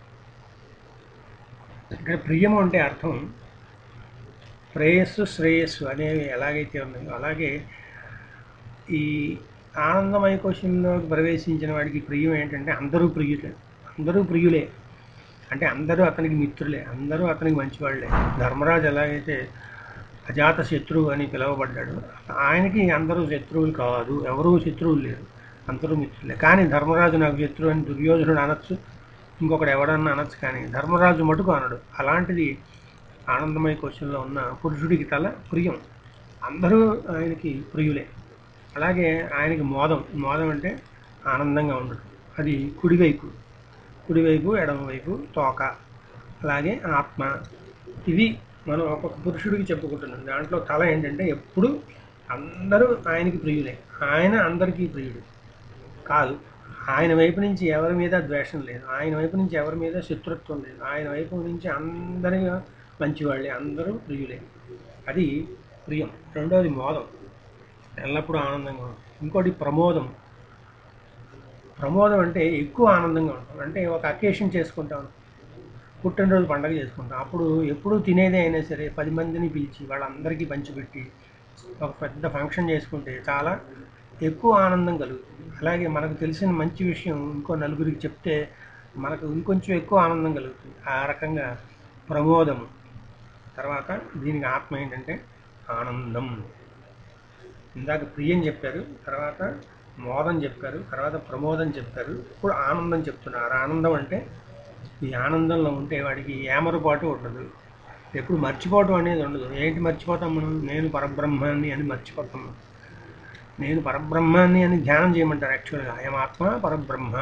ఇక్కడ ప్రియము అంటే అర్థం ప్రేయస్సు శ్రేయస్సు అనేవి ఎలాగైతే ఉన్నాయో అలాగే ఈ ఆనందమయ కోశంలోకి ప్రవేశించిన వాడికి ప్రియం ఏంటంటే అందరూ ప్రియులే అందరూ ప్రియులే అంటే అందరూ అతనికి మిత్రులే అందరూ అతనికి మంచివాళ్లే ధర్మరాజు ఎలాగైతే అజాత శత్రువు అని పిలువబడ్డాడు ఆయనకి అందరూ శత్రువులు కాదు ఎవరూ శత్రువులు లేరు అందరూ మిత్రులే కానీ ధర్మరాజు నాకు శత్రువు అని దుర్యోధనుడు అనొచ్చు ఇంకొకడు ఎవడన్నా అనొచ్చు కానీ ధర్మరాజు మటుకు అనడు అలాంటిది ఆనందమయ కోశంలో ఉన్న పురుషుడికి తల ప్రియం అందరూ ఆయనకి ప్రియులే అలాగే ఆయనకి మోదం మోదం అంటే ఆనందంగా ఉండటం అది కుడివైపు కుడివైపు ఎడమవైపు తోక అలాగే ఆత్మ ఇవి మనం ఒక్కొక్క పురుషుడికి చెప్పుకుంటున్నాం దాంట్లో తల ఏంటంటే ఎప్పుడు అందరూ ఆయనకి ప్రియులే ఆయన అందరికీ ప్రియుడు కాదు ఆయన వైపు నుంచి ఎవరి మీద ద్వేషం లేదు ఆయన వైపు నుంచి ఎవరి మీద శత్రుత్వం లేదు ఆయన వైపు నుంచి అందరి మంచివాళ్ళే అందరూ ప్రియులే అది ప్రియం రెండోది మోదం ఎల్లప్పుడూ ఆనందంగా ఉంటుంది ఇంకోటి ప్రమోదం ప్రమోదం అంటే ఎక్కువ ఆనందంగా ఉంటాం అంటే ఒక అకేషన్ చేసుకుంటాం పుట్టినరోజు పండగ చేసుకుంటాం అప్పుడు ఎప్పుడు తినేదే అయినా సరే పది మందిని పిలిచి వాళ్ళందరికీ పంచిపెట్టి ఒక పెద్ద ఫంక్షన్ చేసుకుంటే చాలా ఎక్కువ ఆనందం కలుగుతుంది అలాగే మనకు తెలిసిన మంచి విషయం ఇంకో నలుగురికి చెప్తే మనకు ఇంకొంచెం ఎక్కువ ఆనందం కలుగుతుంది ఆ రకంగా ప్రమోదము తర్వాత దీనికి ఆత్మ ఏంటంటే ఆనందం ఇందాక ప్రియం చెప్పారు తర్వాత మోదం చెప్పారు తర్వాత ప్రమోదం చెప్పారు ఇప్పుడు ఆనందం చెప్తున్నారు ఆనందం అంటే ఈ ఆనందంలో ఉంటే వాడికి ఏమరపాటు ఉండదు ఎప్పుడు మర్చిపోవటం అనేది ఉండదు ఏంటి మర్చిపోతాం మనం నేను పరబ్రహ్మాన్ని అని మర్చిపోతాం నేను పరబ్రహ్మాన్ని అని ధ్యానం చేయమంటారు యాక్చువల్గా అయం ఆత్మ పరబ్రహ్మ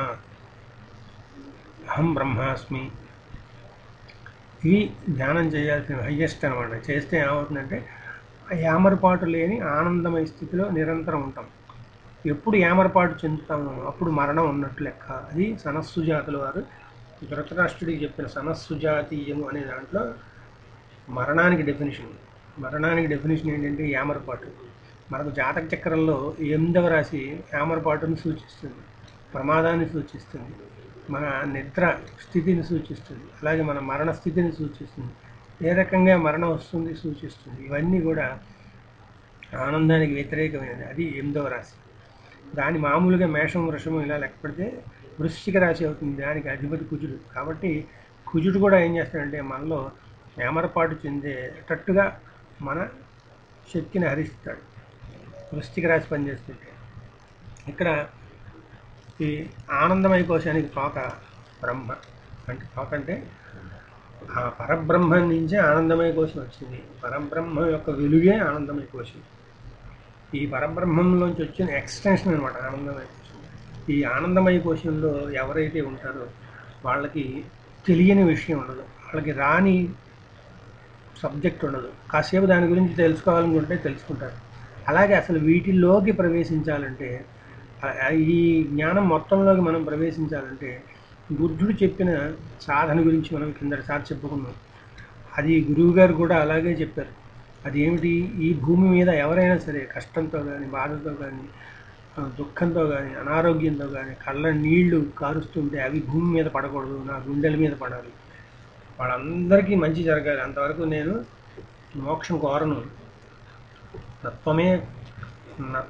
అహం బ్రహ్మాస్మి ఇవి ధ్యానం చేయాల్సిన హయ్యెస్ట్ అనమాట చేస్తే ఏమవుతుందంటే ఆ యామరపాటు లేని ఆనందమయ స్థితిలో నిరంతరం ఉంటాం ఎప్పుడు యామరపాటు చెందుతామో అప్పుడు మరణం ఉన్నట్టు లెక్క అది సనస్సుజాతుల వారు ధృతరాష్ట్రుడికి చెప్పిన సనస్సుజాతీయము అనే దాంట్లో మరణానికి డెఫినేషన్ మరణానికి డెఫినేషన్ ఏంటంటే యామరపాటు మనకు జాతక చక్రంలో ఎనిమిదవ రాశి యామరపాటును సూచిస్తుంది ప్రమాదాన్ని సూచిస్తుంది మన నిద్ర స్థితిని సూచిస్తుంది అలాగే మన మరణ స్థితిని సూచిస్తుంది ఏ రకంగా మరణం వస్తుంది సూచిస్తుంది ఇవన్నీ కూడా ఆనందానికి వ్యతిరేకమైనది అది ఎనిమిదవ రాశి దాని మామూలుగా మేషం వృషము ఇలా లెక్క పెడితే వృశ్చిక రాశి అవుతుంది దానికి అధిపతి కుజుడు కాబట్టి కుజుడు కూడా ఏం చేస్తాడంటే మనలో ఏమరపాటు చెందేటట్టుగా మన శక్తిని హరిస్తాడు వృశ్చిక రాశి పనిచేస్తుంటే ఇక్కడ ఈ ఆనందమయ కోశానికి తోక బ్రహ్మ అంటే తోక అంటే ఆ పరబ్రహ్మం నుంచే ఆనందమయ కోశం వచ్చింది పరబ్రహ్మ యొక్క వెలుగే ఆనందమయ కోశం ఈ పరబ్రహ్మంలోంచి వచ్చిన ఎక్స్టెన్షన్ అనమాట ఆనందమయ కోశం ఈ ఆనందమయ కోశంలో ఎవరైతే ఉంటారో వాళ్ళకి తెలియని విషయం ఉండదు వాళ్ళకి రాని సబ్జెక్ట్ ఉండదు కాసేపు దాని గురించి తెలుసుకోవాలనుకుంటే తెలుసుకుంటారు అలాగే అసలు వీటిల్లోకి ప్రవేశించాలంటే ఆ- ఆ ఈ జ్ఞానం మొత్తంలోకి మనం ప్రవేశించాలంటే బుద్ధుడు చెప్పిన సాధన గురించి మనం కిందటిసారి చెప్పుకున్నాం అది గురువు గారు కూడా అలాగే చెప్పారు అది ఏమిటి ఈ భూమి మీద ఎవరైనా సరే కష్టంతో కానీ బాధతో కానీ ఆ, దుఃఖంతో కానీ అనారోగ్యంతో కానీ కళ్ళ నీళ్లు కారుస్తుంటే అవి భూమి మీద పడకూడదు నా గుండెల మీద పడాలి వాళ్ళందరికీ మంచి జరగాలి అంతవరకు నేను మోక్షం కోరను తత్వమే నా-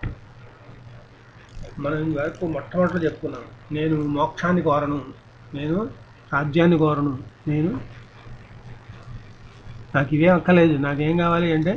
మనం వరకు మొట్టమొదటి చెప్పుకున్నాం నేను మోక్షాన్ని కోరను నేను రాజ్యాన్ని కోరను నేను నాకు ఇవే అక్కర్లేదు నాకేం కావాలి అంటే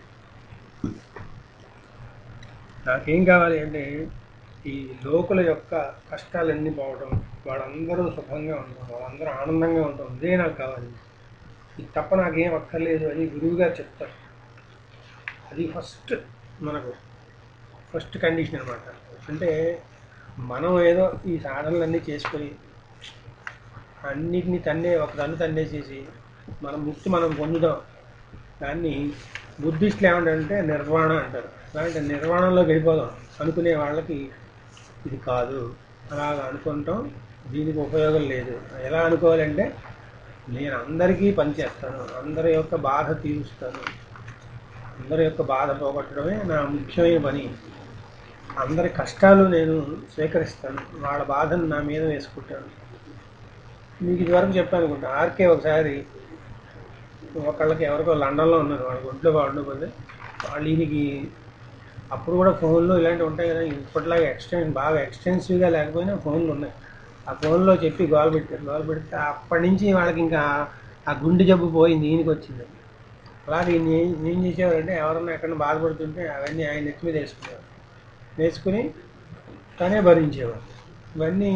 నాకేం కావాలి అంటే ఈ లోకుల యొక్క కష్టాలన్నీ పోవడం వాళ్ళందరూ సుఖంగా ఉండడం వాళ్ళందరూ ఆనందంగా ఉండడం ఇదే నాకు కావాలి ఇది తప్ప నాకేం అక్కర్లేదు అని గురువు గారు చెప్తారు అది ఫస్ట్ మనకు ఫస్ట్ కండిషన్ అనమాట అంటే మనం ఏదో ఈ సాధనలన్నీ చేసుకొని అన్నిటినీ తన్నే ఒక తన్ను తన్నేసేసి మన ముక్తి మనం పొందుదాం దాన్ని బుద్ధిస్టులు ఏమంటారంటే నిర్వాణ అంటారు అలాంటి నిర్వాణంలోకి వెళ్ళిపోదాం అనుకునే వాళ్ళకి ఇది కాదు అలాగ అనుకుంటాం దీనికి ఉపయోగం లేదు ఎలా అనుకోవాలంటే నేను అందరికీ పనిచేస్తాను అందరి యొక్క బాధ తీరుస్తాను అందరి యొక్క బాధ పోగొట్టడమే నా ముఖ్యమైన పని అందరి కష్టాలు నేను స్వీకరిస్తాను వాళ్ళ బాధను నా మీద వేసుకుంటాను మీకు ఇదివరకు చెప్పాను అనుకుంటా ఆర్కే ఒకసారి ఒకళ్ళకి ఎవరికో లండన్లో ఉన్నారు వాళ్ళ ఒంట్లో బాగుండకపోతే వాళ్ళు ఈయనకి అప్పుడు కూడా ఫోన్లు ఇలాంటివి ఉంటాయి కదా ఇప్పటిలాగా ఎక్స్టెన్స్ బాగా ఎక్స్టెన్సివ్గా లేకపోయినా ఫోన్లు ఉన్నాయి ఆ ఫోన్లో చెప్పి గోల్ పెట్టారు గోల్ పెడితే అప్పటి నుంచి వాళ్ళకి ఇంకా ఆ గుండె జబ్బు పోయింది ఈయనకి వచ్చింది అలాగే ఈయన ఏం ఏం చేసేవారంటే ఎవరన్నా ఎక్కడ బాధపడుతుంటే అవన్నీ ఆయన నెత్తి మీద వేసుకునేవారు వేసుకుని తనే భరించేవారు ఇవన్నీ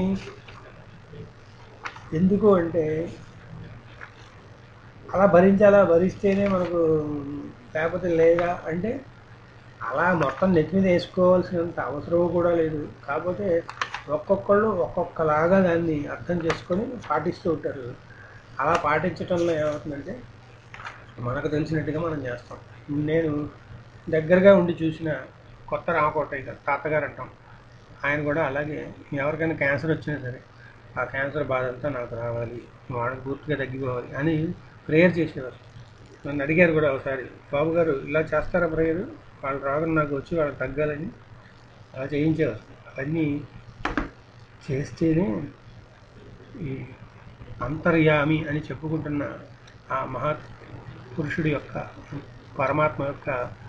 ఎందుకు అంటే అలా భరించాలా భరిస్తేనే మనకు లేకపోతే లేదా అంటే అలా మొత్తం నెత్తి మీద వేసుకోవాల్సినంత అవసరం కూడా లేదు కాకపోతే ఒక్కొక్కళ్ళు ఒక్కొక్కలాగా దాన్ని అర్థం చేసుకొని పాటిస్తూ ఉంటారు అలా పాటించడంలో ఏమవుతుందంటే మనకు తెలిసినట్టుగా మనం చేస్తాం నేను దగ్గరగా ఉండి చూసిన కొత్త రామకోటయ్య గారు తాతగారు అంటాం ఆయన కూడా అలాగే ఎవరికైనా క్యాన్సర్ వచ్చినా సరే ఆ క్యాన్సర్ బాధ అంతా నాకు రావాలి వాళ్ళకి పూర్తిగా తగ్గిపోవాలి అని ప్రేయర్ చేసేవారు నన్ను అడిగారు కూడా ఒకసారి బాబు గారు ఇలా చేస్తారా ప్రేయర్ వాళ్ళ రోగం నాకు వచ్చి వాళ్ళకి తగ్గాలని అలా చేయించేవారు అవన్నీ చేస్తేనే ఈ అంతర్యామి అని చెప్పుకుంటున్న ఆ మహత్ పురుషుడి యొక్క పరమాత్మ యొక్క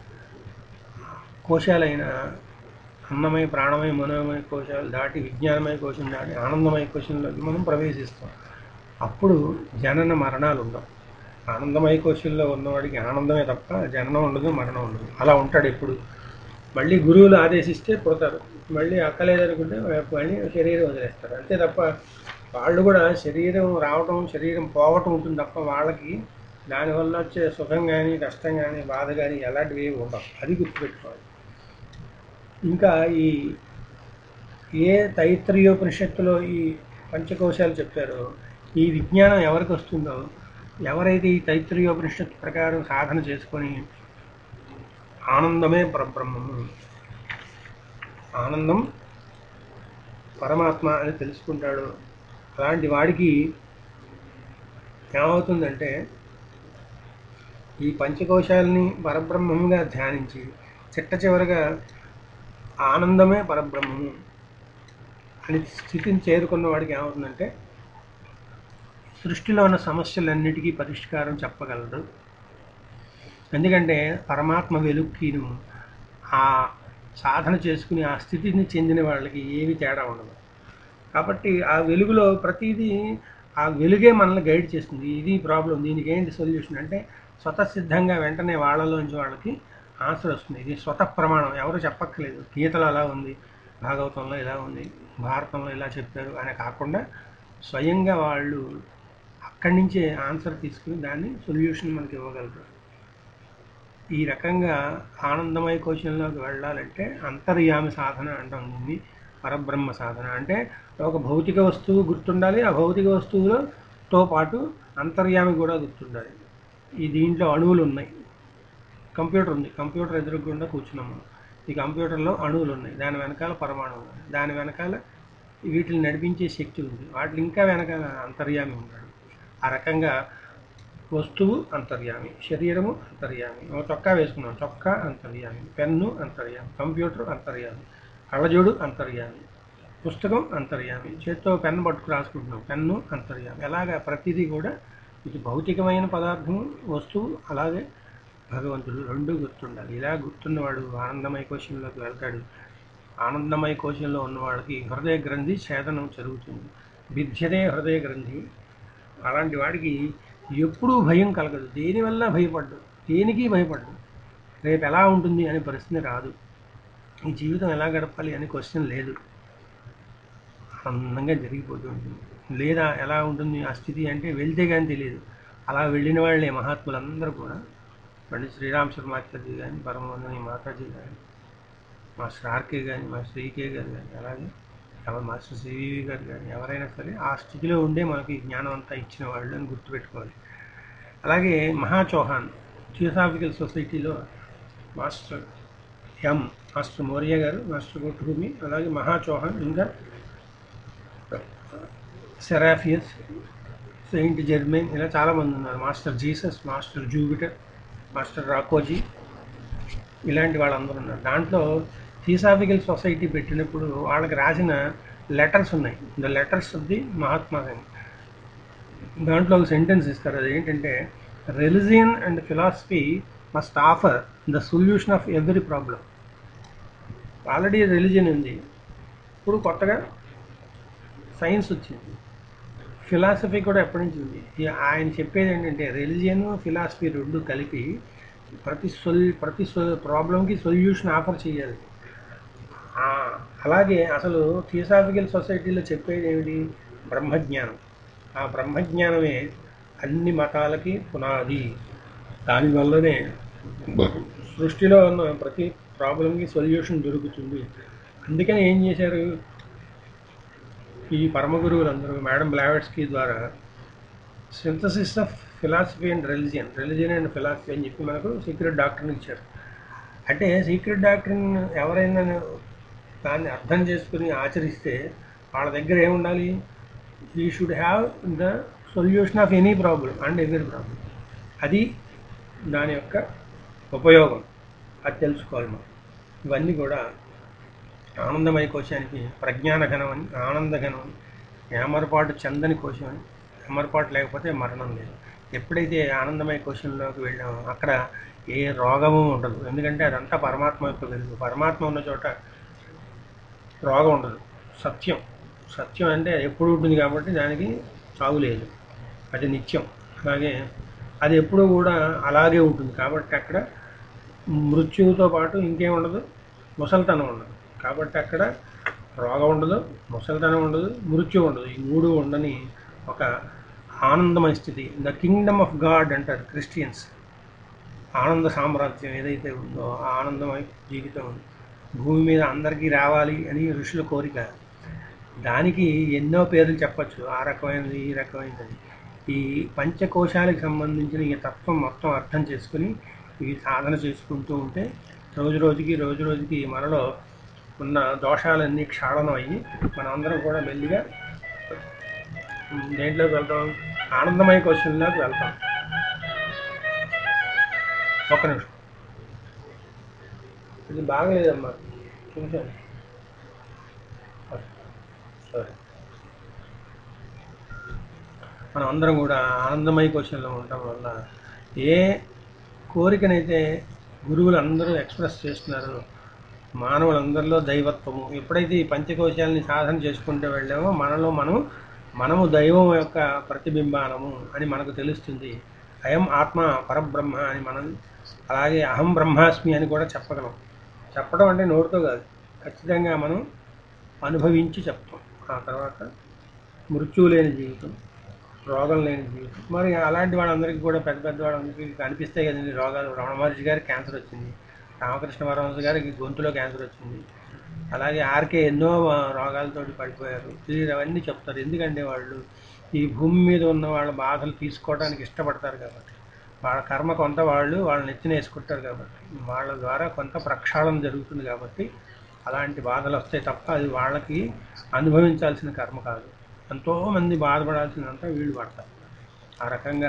కోశాలైన అన్నమయ ప్రాణమయ మనోమయ కోశాలు దాటి విజ్ఞానమయ కోశం దాటి ఆనందమయ కోశంలోకి మనం ప్రవేశిస్తాం అప్పుడు జనన మరణాలు ఉండవు ఆనందమయ కోశంలో ఉన్నవాడికి ఆనందమే తప్ప జననం ఉండదు మరణం ఉండదు అలా ఉంటాడు ఎప్పుడు మళ్ళీ గురువులు ఆదేశిస్తే పుడతారు మళ్ళీ అక్కలేదనుకుంటే మళ్ళీ శరీరం వదిలేస్తారు అంతే తప్ప వాళ్ళు కూడా శరీరం రావటం శరీరం పోవటం ఉంటుంది తప్ప వాళ్ళకి దానివల్ల వచ్చే సుఖం కానీ కష్టం కానీ బాధ కానీ ఎలాంటివి ఏమి ఉండవు అది గుర్తుపెట్టుకోవాలి ఇంకా ఈ ఏ తైత్రీయోపనిషత్తులో ఈ పంచకోశాలు చెప్పారో ఈ విజ్ఞానం ఎవరికి వస్తుందో ఎవరైతే ఈ తైత్రీయోపనిషత్తు ప్రకారం సాధన చేసుకొని ఆనందమే పరబ్రహ్మము ఆనందం పరమాత్మ అని తెలుసుకుంటాడు అలాంటి వాడికి ఏమవుతుందంటే ఈ పంచకోశాలని పరబ్రహ్మంగా ధ్యానించి చిట్ట చివరగా ఆనందమే పరబ్రహ్మము అని స్థితిని చేరుకున్న వాడికి ఏమవుతుందంటే సృష్టిలో ఉన్న సమస్యలన్నిటికీ పరిష్కారం చెప్పగలడు ఎందుకంటే పరమాత్మ వెలుక్కిను ఆ సాధన చేసుకుని ఆ స్థితిని చెందిన వాళ్ళకి ఏమి తేడా ఉండదు కాబట్టి ఆ వెలుగులో ప్రతిదీ ఆ వెలుగే మనల్ని గైడ్ చేస్తుంది ఇది ప్రాబ్లం దీనికి ఏంటి సొల్యూషన్ అంటే స్వతసిద్ధంగా వెంటనే వాళ్ళలోంచి వాళ్ళకి ఆన్సర్ వస్తుంది ఇది స్వత ప్రమాణం ఎవరు చెప్పక్కర్లేదు గీతలో అలా ఉంది భాగవతంలో ఇలా ఉంది భారతంలో ఇలా చెప్పారు అని కాకుండా స్వయంగా వాళ్ళు అక్కడి నుంచే ఆన్సర్ తీసుకుని దాన్ని సొల్యూషన్ మనకి ఇవ్వగలరు ఈ రకంగా ఆనందమయ కోశంలోకి వెళ్ళాలంటే అంతర్యామి సాధన అంటాం దీన్ని పరబ్రహ్మ సాధన అంటే ఒక భౌతిక వస్తువు గుర్తుండాలి ఆ భౌతిక వస్తువులతో పాటు అంతర్యామి కూడా గుర్తుండాలి ఈ దీంట్లో అణువులు ఉన్నాయి కంప్యూటర్ ఉంది కంప్యూటర్ ఎదురుగుండా కూర్చున్నాం మనం ఈ కంప్యూటర్లో అణువులు ఉన్నాయి దాని వెనకాల పరమాణువు ఉంది దాని వెనకాల వీటిని నడిపించే శక్తి ఉంది వాటి ఇంకా వెనకాల అంతర్యామి ఉన్నాడు ఆ రకంగా వస్తువు అంతర్యామి శరీరము అంతర్యామి ఒక చొక్కా వేసుకున్నాం చొక్కా అంతర్యామి పెన్ను అంతర్యామి కంప్యూటర్ అంతర్యామి కళ్ళజోడు అంతర్యామి పుస్తకం అంతర్యామి చేత్తో పెన్ను పట్టుకు రాసుకుంటున్నాం పెన్ను అంతర్యామి అలాగా ప్రతిదీ కూడా ఇది భౌతికమైన పదార్థము వస్తువు అలాగే భగవంతుడు రెండు గుర్తుండాలి ఇలా గుర్తున్నవాడు ఆనందమయ కోశంలోకి వెళ్తాడు ఆనందమయ కోశంలో ఉన్న వాళ్ళకి హృదయ గ్రంథి ఛేదనం జరుగుతుంది విద్యదే హృదయ గ్రంథి అలాంటి వాడికి ఎప్పుడూ భయం కలగదు దేనివల్ల భయపడ్డు దేనికి భయపడ్డు రేపు ఎలా ఉంటుంది అనే పరిస్థితి రాదు ఈ జీవితం ఎలా గడపాలి అనే క్వశ్చన్ లేదు అందంగా జరిగిపోతూ ఉంటుంది లేదా ఎలా ఉంటుంది ఆ స్థితి అంటే వెళ్తే కానీ తెలియదు అలా వెళ్ళిన వాళ్ళే మహాత్ములందరూ కూడా పండిత్ శ్రీరామ్ శర్మాచార్య కానీ పరమవందని మాతాజీ కానీ మాస్టర్ ఆర్కే కానీ మాస్టర్ ఈకే గారు కానీ అలాగే ఎవరు మాస్టర్ సివివి గారు కానీ ఎవరైనా సరే ఆ స్థితిలో ఉండే మనకి జ్ఞానం అంతా ఇచ్చిన వాళ్ళు అని గుర్తుపెట్టుకోవాలి అలాగే మహా చౌహాన్ థియోసాఫికల్ సొసైటీలో master M master Morya garu master గొట్టుభూమి అలాగే మహా చౌహాన్ ఇంకా సెరాఫియస్ సెయింట్ జెర్మైన్ ఇలా చాలామంది ఉన్నారు master Jesus master Jupiter master Rakoczi ఇలాంటి వాళ్ళందరూ ఉన్నారు దాంట్లో థియోసాఫికల్ సొసైటీ పెట్టినప్పుడు వాళ్ళకి రాసిన లెటర్స్ ఉన్నాయి the letters of the Mahatma Gandhi దాంట్లో ఒక సెంటెన్స్ ఇస్తారు అది ఏంటంటే religion and philosophy must offer the solution of every problem already religion ఉంది ఇప్పుడు కొత్తగా సైన్స్ వచ్చింది ఫిలాసఫీ కూడా ఎప్పటి నుంచి ఉంది ఈ ఆయన చెప్పేది ఏంటంటే రిలిజియన్ ఫిలాసఫీ రెండు కలిపి ప్రతి సొల్ ప్రతి ప్రాబ్లంకి సొల్యూషన్ ఆఫర్ చేయాలి ఆ, అలాగే అసలు థియోసాఫికల్ సొసైటీలో చెప్పేది ఏమిటి బ్రహ్మజ్ఞానం ఆ బ్రహ్మజ్ఞానమే అన్ని మతాలకి పునాది దానివల్లనే సృష్టిలో ఉన్న ప్రతి ప్రాబ్లంకి సొల్యూషన్ దొరుకుతుంది అందుకని ఏం చేశారు ఈ పరమ గురువులందరూ మేడం బ్లావెట్స్కి ద్వారా synthesis of philosophy and religion religion and philosophy అని చెప్పి మనకు సీక్రెట్ డాక్టర్ని ఇచ్చారు అంటే సీక్రెట్ డాక్టర్ని ఎవరైనా దాన్ని అర్థం చేసుకుని ఆచరిస్తే వాళ్ళ దగ్గర ఏముండాలి ఈ should have the solution of any problem and every problem అది దాని యొక్క ఉపయోగం అది తెలుసుకోవాలి మనం ఇవన్నీ కూడా ఆనందమయ కోశానికి ప్రజ్ఞాన ఘనం అని ఆనందఘనం అని ఏమరపాటు చందని కోశం అని ఏమరపాటు లేకపోతే మరణం లేదు ఎప్పుడైతే ఆనందమయ కోశంలోకి వెళ్ళామో అక్కడ ఏ రోగము ఉండదు ఎందుకంటే అదంతా పరమాత్మ యొక్క వెలుగు పరమాత్మ ఉన్న చోట రోగం ఉండదు సత్యం సత్యం అంటే ఎప్పుడు ఉంటుంది కాబట్టి దానికి చావు లేదు అది నిత్యం అలాగే అది ఎప్పుడూ కూడా అలాగే ఉంటుంది కాబట్టి అక్కడ మృత్యువుతో పాటు ఇంకేం ఉండదు ముసలితనం ఉండదు కాబట్టి అక్కడ రోగం ఉండదు ముసలితనం ఉండదు మృత్యు ఉండదు ఈ మూడు ఉండని ఒక ఆనందమయ స్థితి ద కింగ్డమ్ ఆఫ్ గాడ్ అంటారు క్రిస్టియన్స్ ఆనంద సామ్రాజ్యం ఏదైతే ఉందో ఆ ఆనందమయ జీవితం భూమి మీద అందరికీ రావాలి అని ఋషుల కోరిక దానికి ఎన్నో పేర్లు చెప్పచ్చు ఆ రకమైనది ఈ రకమైనది ఈ పంచకోశాలకు సంబంధించిన ఈ తత్వం మొత్తం అర్థం చేసుకుని ఇవి సాధన చేసుకుంటూ ఉంటే రోజు రోజుకి రోజు రోజుకి మనలో ఉన్న దోషాలన్నీ క్షాళనం అయ్యి మనందరం కూడా మెల్లిగా ఉమ్, దేంట్లోకి వెళ్తాం ఆనందమయ కోశంలోకి వెళ్తాం ఒక్క నిమిషం ఇది బాగలేదమ్మా చూసాను సరే మనం అందరం కూడా ఆనందమయ కోశంలో ఉండటం వల్ల ఏ కోరికనైతే గురువులు అందరూ ఎక్స్ప్రెస్ చేస్తున్నారో మానవులందరిలో దైవత్వము ఎప్పుడైతే ఈ పంచకోశాలని సాధన చేసుకుంటూ వెళ్ళామో మనలో మనం మనము దైవం యొక్క ప్రతిబింబానము అని మనకు తెలుస్తుంది అయం ఆత్మ పరబ్రహ్మ అని మనం అలాగే అహం బ్రహ్మాస్మి అని కూడా చెప్పగలం చెప్పడం అంటే నోటితో కాదు ఖచ్చితంగా మనం అనుభవించి చెప్తాం ఆ తర్వాత మృత్యువు లేని జీవితం రోగం లేని జీవితం మరి అలాంటి వాళ్ళందరికీ కూడా పెద్ద పెద్ద వాళ్ళందరికీ కనిపిస్తాయి కదండి రోగాలు రమణ మహర్షి గారికి క్యాన్సర్ వచ్చింది రామకృష్ణ పరమహంస గారికి గొంతులో క్యాన్సర్ వచ్చింది అలాగే ఆర్కే ఎన్నో ఆ, రోగాలతోటి పడిపోయారు వీళ్ళు అవన్నీ చెప్తారు ఎందుకంటే వాళ్ళు ఈ భూమి మీద ఉన్న వాళ్ళ బాధలు తీసుకోవడానికి ఇష్టపడతారు కాబట్టి వాళ్ళ కర్మ కొంత వాళ్ళు వాళ్ళ నెత్తిన వేసుకుంటారు కాబట్టి వాళ్ళ ద్వారా కొంత ప్రక్షాళన జరుగుతుంది కాబట్టి అలాంటి బాధలు వస్తాయి తప్ప అది వాళ్ళకి అనుభవించాల్సిన కర్మ కాదు ఎంతోమంది బాధపడాల్సినంత వీళ్ళు పడతారు ఆ రకంగా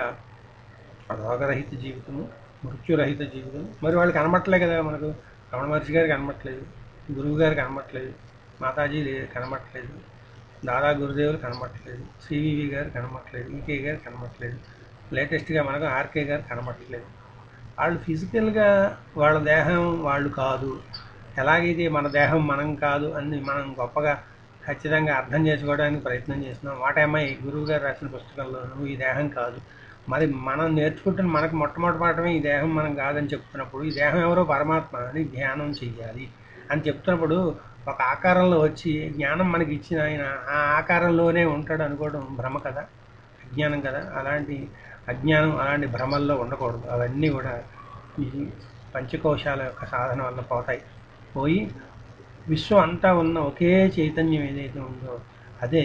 రోగరహిత జీవితము మృత్యురహిత జీవితం మరి వాళ్ళు కనబట్టలే కదా మనకు రమణ మహర్షి గారికి కనబట్టలేదు గురువు గారు కనబట్టలేదు మాతాజీ లే- కనబట్టలేదు దాదా గురుదేవులు కనబట్టలేదు సివివి గారు కనబట్టలేదు ఈకే గారు కనబట్టలేదు లేటెస్ట్గా మనకు ఆర్కే గారు కనబట్టలేదు వాళ్ళు ఫిజికల్గా వాళ్ళ దేహం వాళ్ళు కాదు ఎలాగైతే మన దేహం మనం కాదు అని మనం గొప్పగా ఖచ్చితంగా అర్థం చేసుకోవడానికి ప్రయత్నం చేస్తున్నాం వాటేమై గురువు గారు రాసిన పుస్తకంలో నువ్వు ఈ దేహం కాదు మరి మనం నేర్చుకుంటున్న మనకు మొట్టమొదటి పాఠమే ఈ దేహం మనం కాదని చెప్తున్నప్పుడు ఈ దేహం ఎవరో పరమాత్మ అని ధ్యానం చెయ్యాలి అని చెప్తున్నప్పుడు ఒక ఆకారంలో వచ్చి జ్ఞానం మనకి ఇచ్చిన ఆయన ఆ ఆకారంలోనే ఉంటాడు అనుకోవడం భ్రమ కదా అజ్ఞానం కదా అలాంటి అజ్ఞానం అలాంటి భ్రమల్లో ఉండకూడదు అవన్నీ కూడా ఈ పంచకోశాల యొక్క సాధన వల్ల పోతాయి పోయి విశ్వం అంతా ఉన్న ఒకే చైతన్యం ఏదైతే ఉందో అదే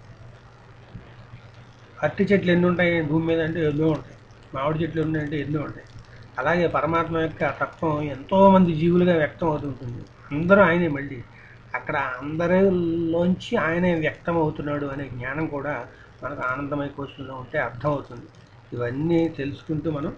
అరటి చెట్లు ఎన్ని ఉంటాయి భూమి మీద అంటే ఎన్నో ఉంటాయి మామిడి చెట్లు ఉన్నాయంటే ఎన్నో ఉంటాయి అలాగే పరమాత్మ యొక్క తత్వం ఎంతో మంది జీవులుగా వ్యక్తం అవుతుంటుంది అందరూ ఆయనే మళ్ళీ అక్కడ అందరిలోంచి ఆయనే వ్యక్తం అవుతున్నాడు అనే జ్ఞానం కూడా మనకు ఆనందమయ కోశంలో ఉంటే అర్థమవుతుంది ఇవన్నీ తెలుసుకుంటూ మనం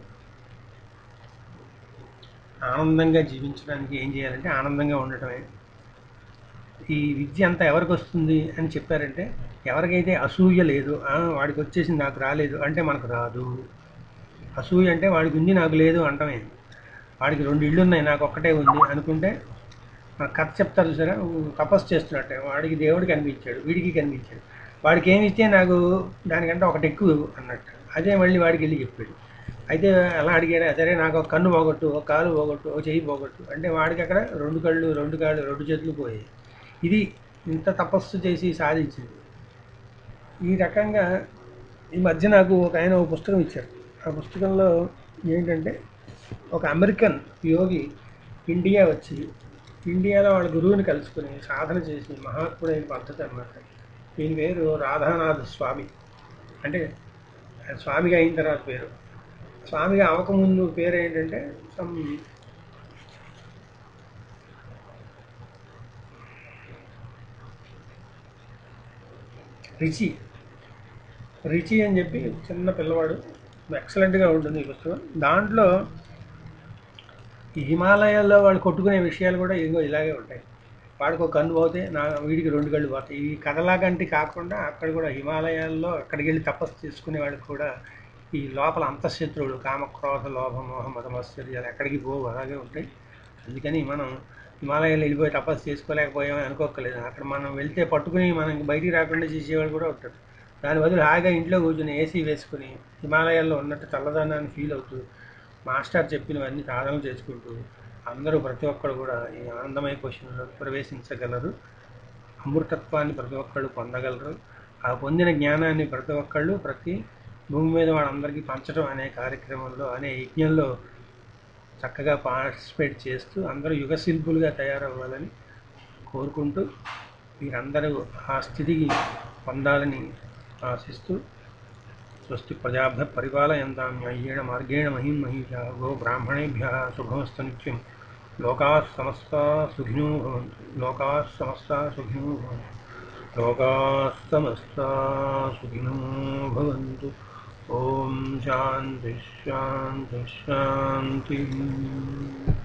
ఆనందంగా జీవించడానికి ఏం చేయాలంటే ఆనందంగా ఉండటమే ఈ విద్య అంతా ఎవరికి వస్తుంది అని చెప్పారంటే ఎవరికైతే అసూయ లేదు "ఆ, వాడికి వచ్చేసి నాకు రాలేదు అంటే మనకు రాదు అసూయ అంటే వాడికి ఉంది నాకు లేదు అంటమే వాడికి రెండు ఇళ్ళు ఉన్నాయి నాకు ఒక్కటే ఉంది అనుకుంటే ఆ కథ చెప్తారు సరే తపస్సు చేస్తున్నట్టే వాడికి దేవుడు కనిపించాడు వీడికి కనిపించాడు వాడికి ఏమి ఇస్తే నాకు దానికంటే ఒకటి ఎక్కువ అన్నట్టు అదే మళ్ళీ వాడికి వెళ్ళి చెప్పాడు అయితే అలా అడిగాడు సరే నాకు ఒక కన్ను పోగొట్టు ఒక కాలు పోగొట్టు ఒక చెయ్యి పోగొట్టు అంటే వాడికి అక్కడ రెండు కళ్ళు రెండు కాళ్ళు రెండు చేతులు పోయాయి ఇది ఇంత తపస్సు చేసి సాధించింది ఈ రకంగా ఈ మధ్య నాకు ఒక ఆయన ఒక పుస్తకం ఇచ్చారు ఆ పుస్తకంలో ఏంటంటే ఒక అమెరికన్ యోగి ఇండియా వచ్చి ఇండియాలో వాళ్ళ గురువుని కలుసుకుని సాధన చేసి మహాత్ముడైన పద్ధతి అన్నమాట దీని పేరు రాధానాథ స్వామి అంటే స్వామిగా అయిన తర్వాత పేరు స్వామిగా అవ్వకముందు పేరు ఏంటంటే సమ్ రిచి రిచి అని చెప్పి చిన్న పిల్లవాడు ఎక్సలెంట్గా ఉంటుంది ఈ పుస్తకం దాంట్లో ఈ హిమాలయాల్లో వాళ్ళు కొట్టుకునే విషయాలు కూడా ఇదిగో ఇలాగే ఉంటాయి వాడికి ఒక కన్ను పోతే నా వీడికి రెండు కళ్ళు పోతాయి ఈ కథలాగంటి కాకుండా అక్కడ కూడా హిమాలయాల్లో అక్కడికి వెళ్ళి తపస్సు చేసుకునే వాడికి కూడా ఈ లోపల అంతఃశత్రువులు కామక్రోధ లోభ మోహ మతమశ్చర్యాలు ఎక్కడికి పోవు అలాగే ఉంటాయి అందుకని మనం హిమాలయాలు వెళ్ళిపోయి తపస్సు చేసుకోలేకపోయామని అనుకోకలేదు అక్కడ మనం వెళ్తే పట్టుకుని మనకి బయటికి రాకుండా చేసేవాడు కూడా ఉంటాడు దాని బదులు హాయిగా ఇంట్లో కూర్చొని ఏసీ వేసుకుని హిమాలయాల్లో ఉన్నట్టు చల్లదనాన్ని ఫీల్ అవుతూ మాస్టర్ చెప్పినవన్నీ సాధన చేసుకుంటూ అందరూ ప్రతి ఒక్కరు కూడా ఈ ఆనందమయ క్వశ్చన్లో ప్రవేశించగలరు అమృతత్వాన్ని ప్రతి ఒక్కళ్ళు పొందగలరు ఆ పొందిన జ్ఞానాన్ని ప్రతి ఒక్కళ్ళు ప్రతి భూమి మీద వాళ్ళందరికీ పంచడం అనే కార్యక్రమంలో అనే యజ్ఞంలో చక్కగా పార్టిసిపేట్ చేస్తూ అందరూ యుగ శిల్పులుగా తయారవ్వాలని కోరుకుంటూ మీరందరూ ఆ స్థితికి పొందాలని ఆశిస్తూ స్వస్తి ప్రజాభ్య పరిపాలయంతాం న్యాయేణ మార్గేణ మహిం మహిషా గో బ్రాహ్మణేభ్య శుభమస్తు నిత్యం లోకా సమస్త సుఖినో భవంతు లోకా సమస్త సుఖినో భవంతు లోకా సమస్త సుఖినో భవంతు ఓం శాంతి శాంతి శాంతి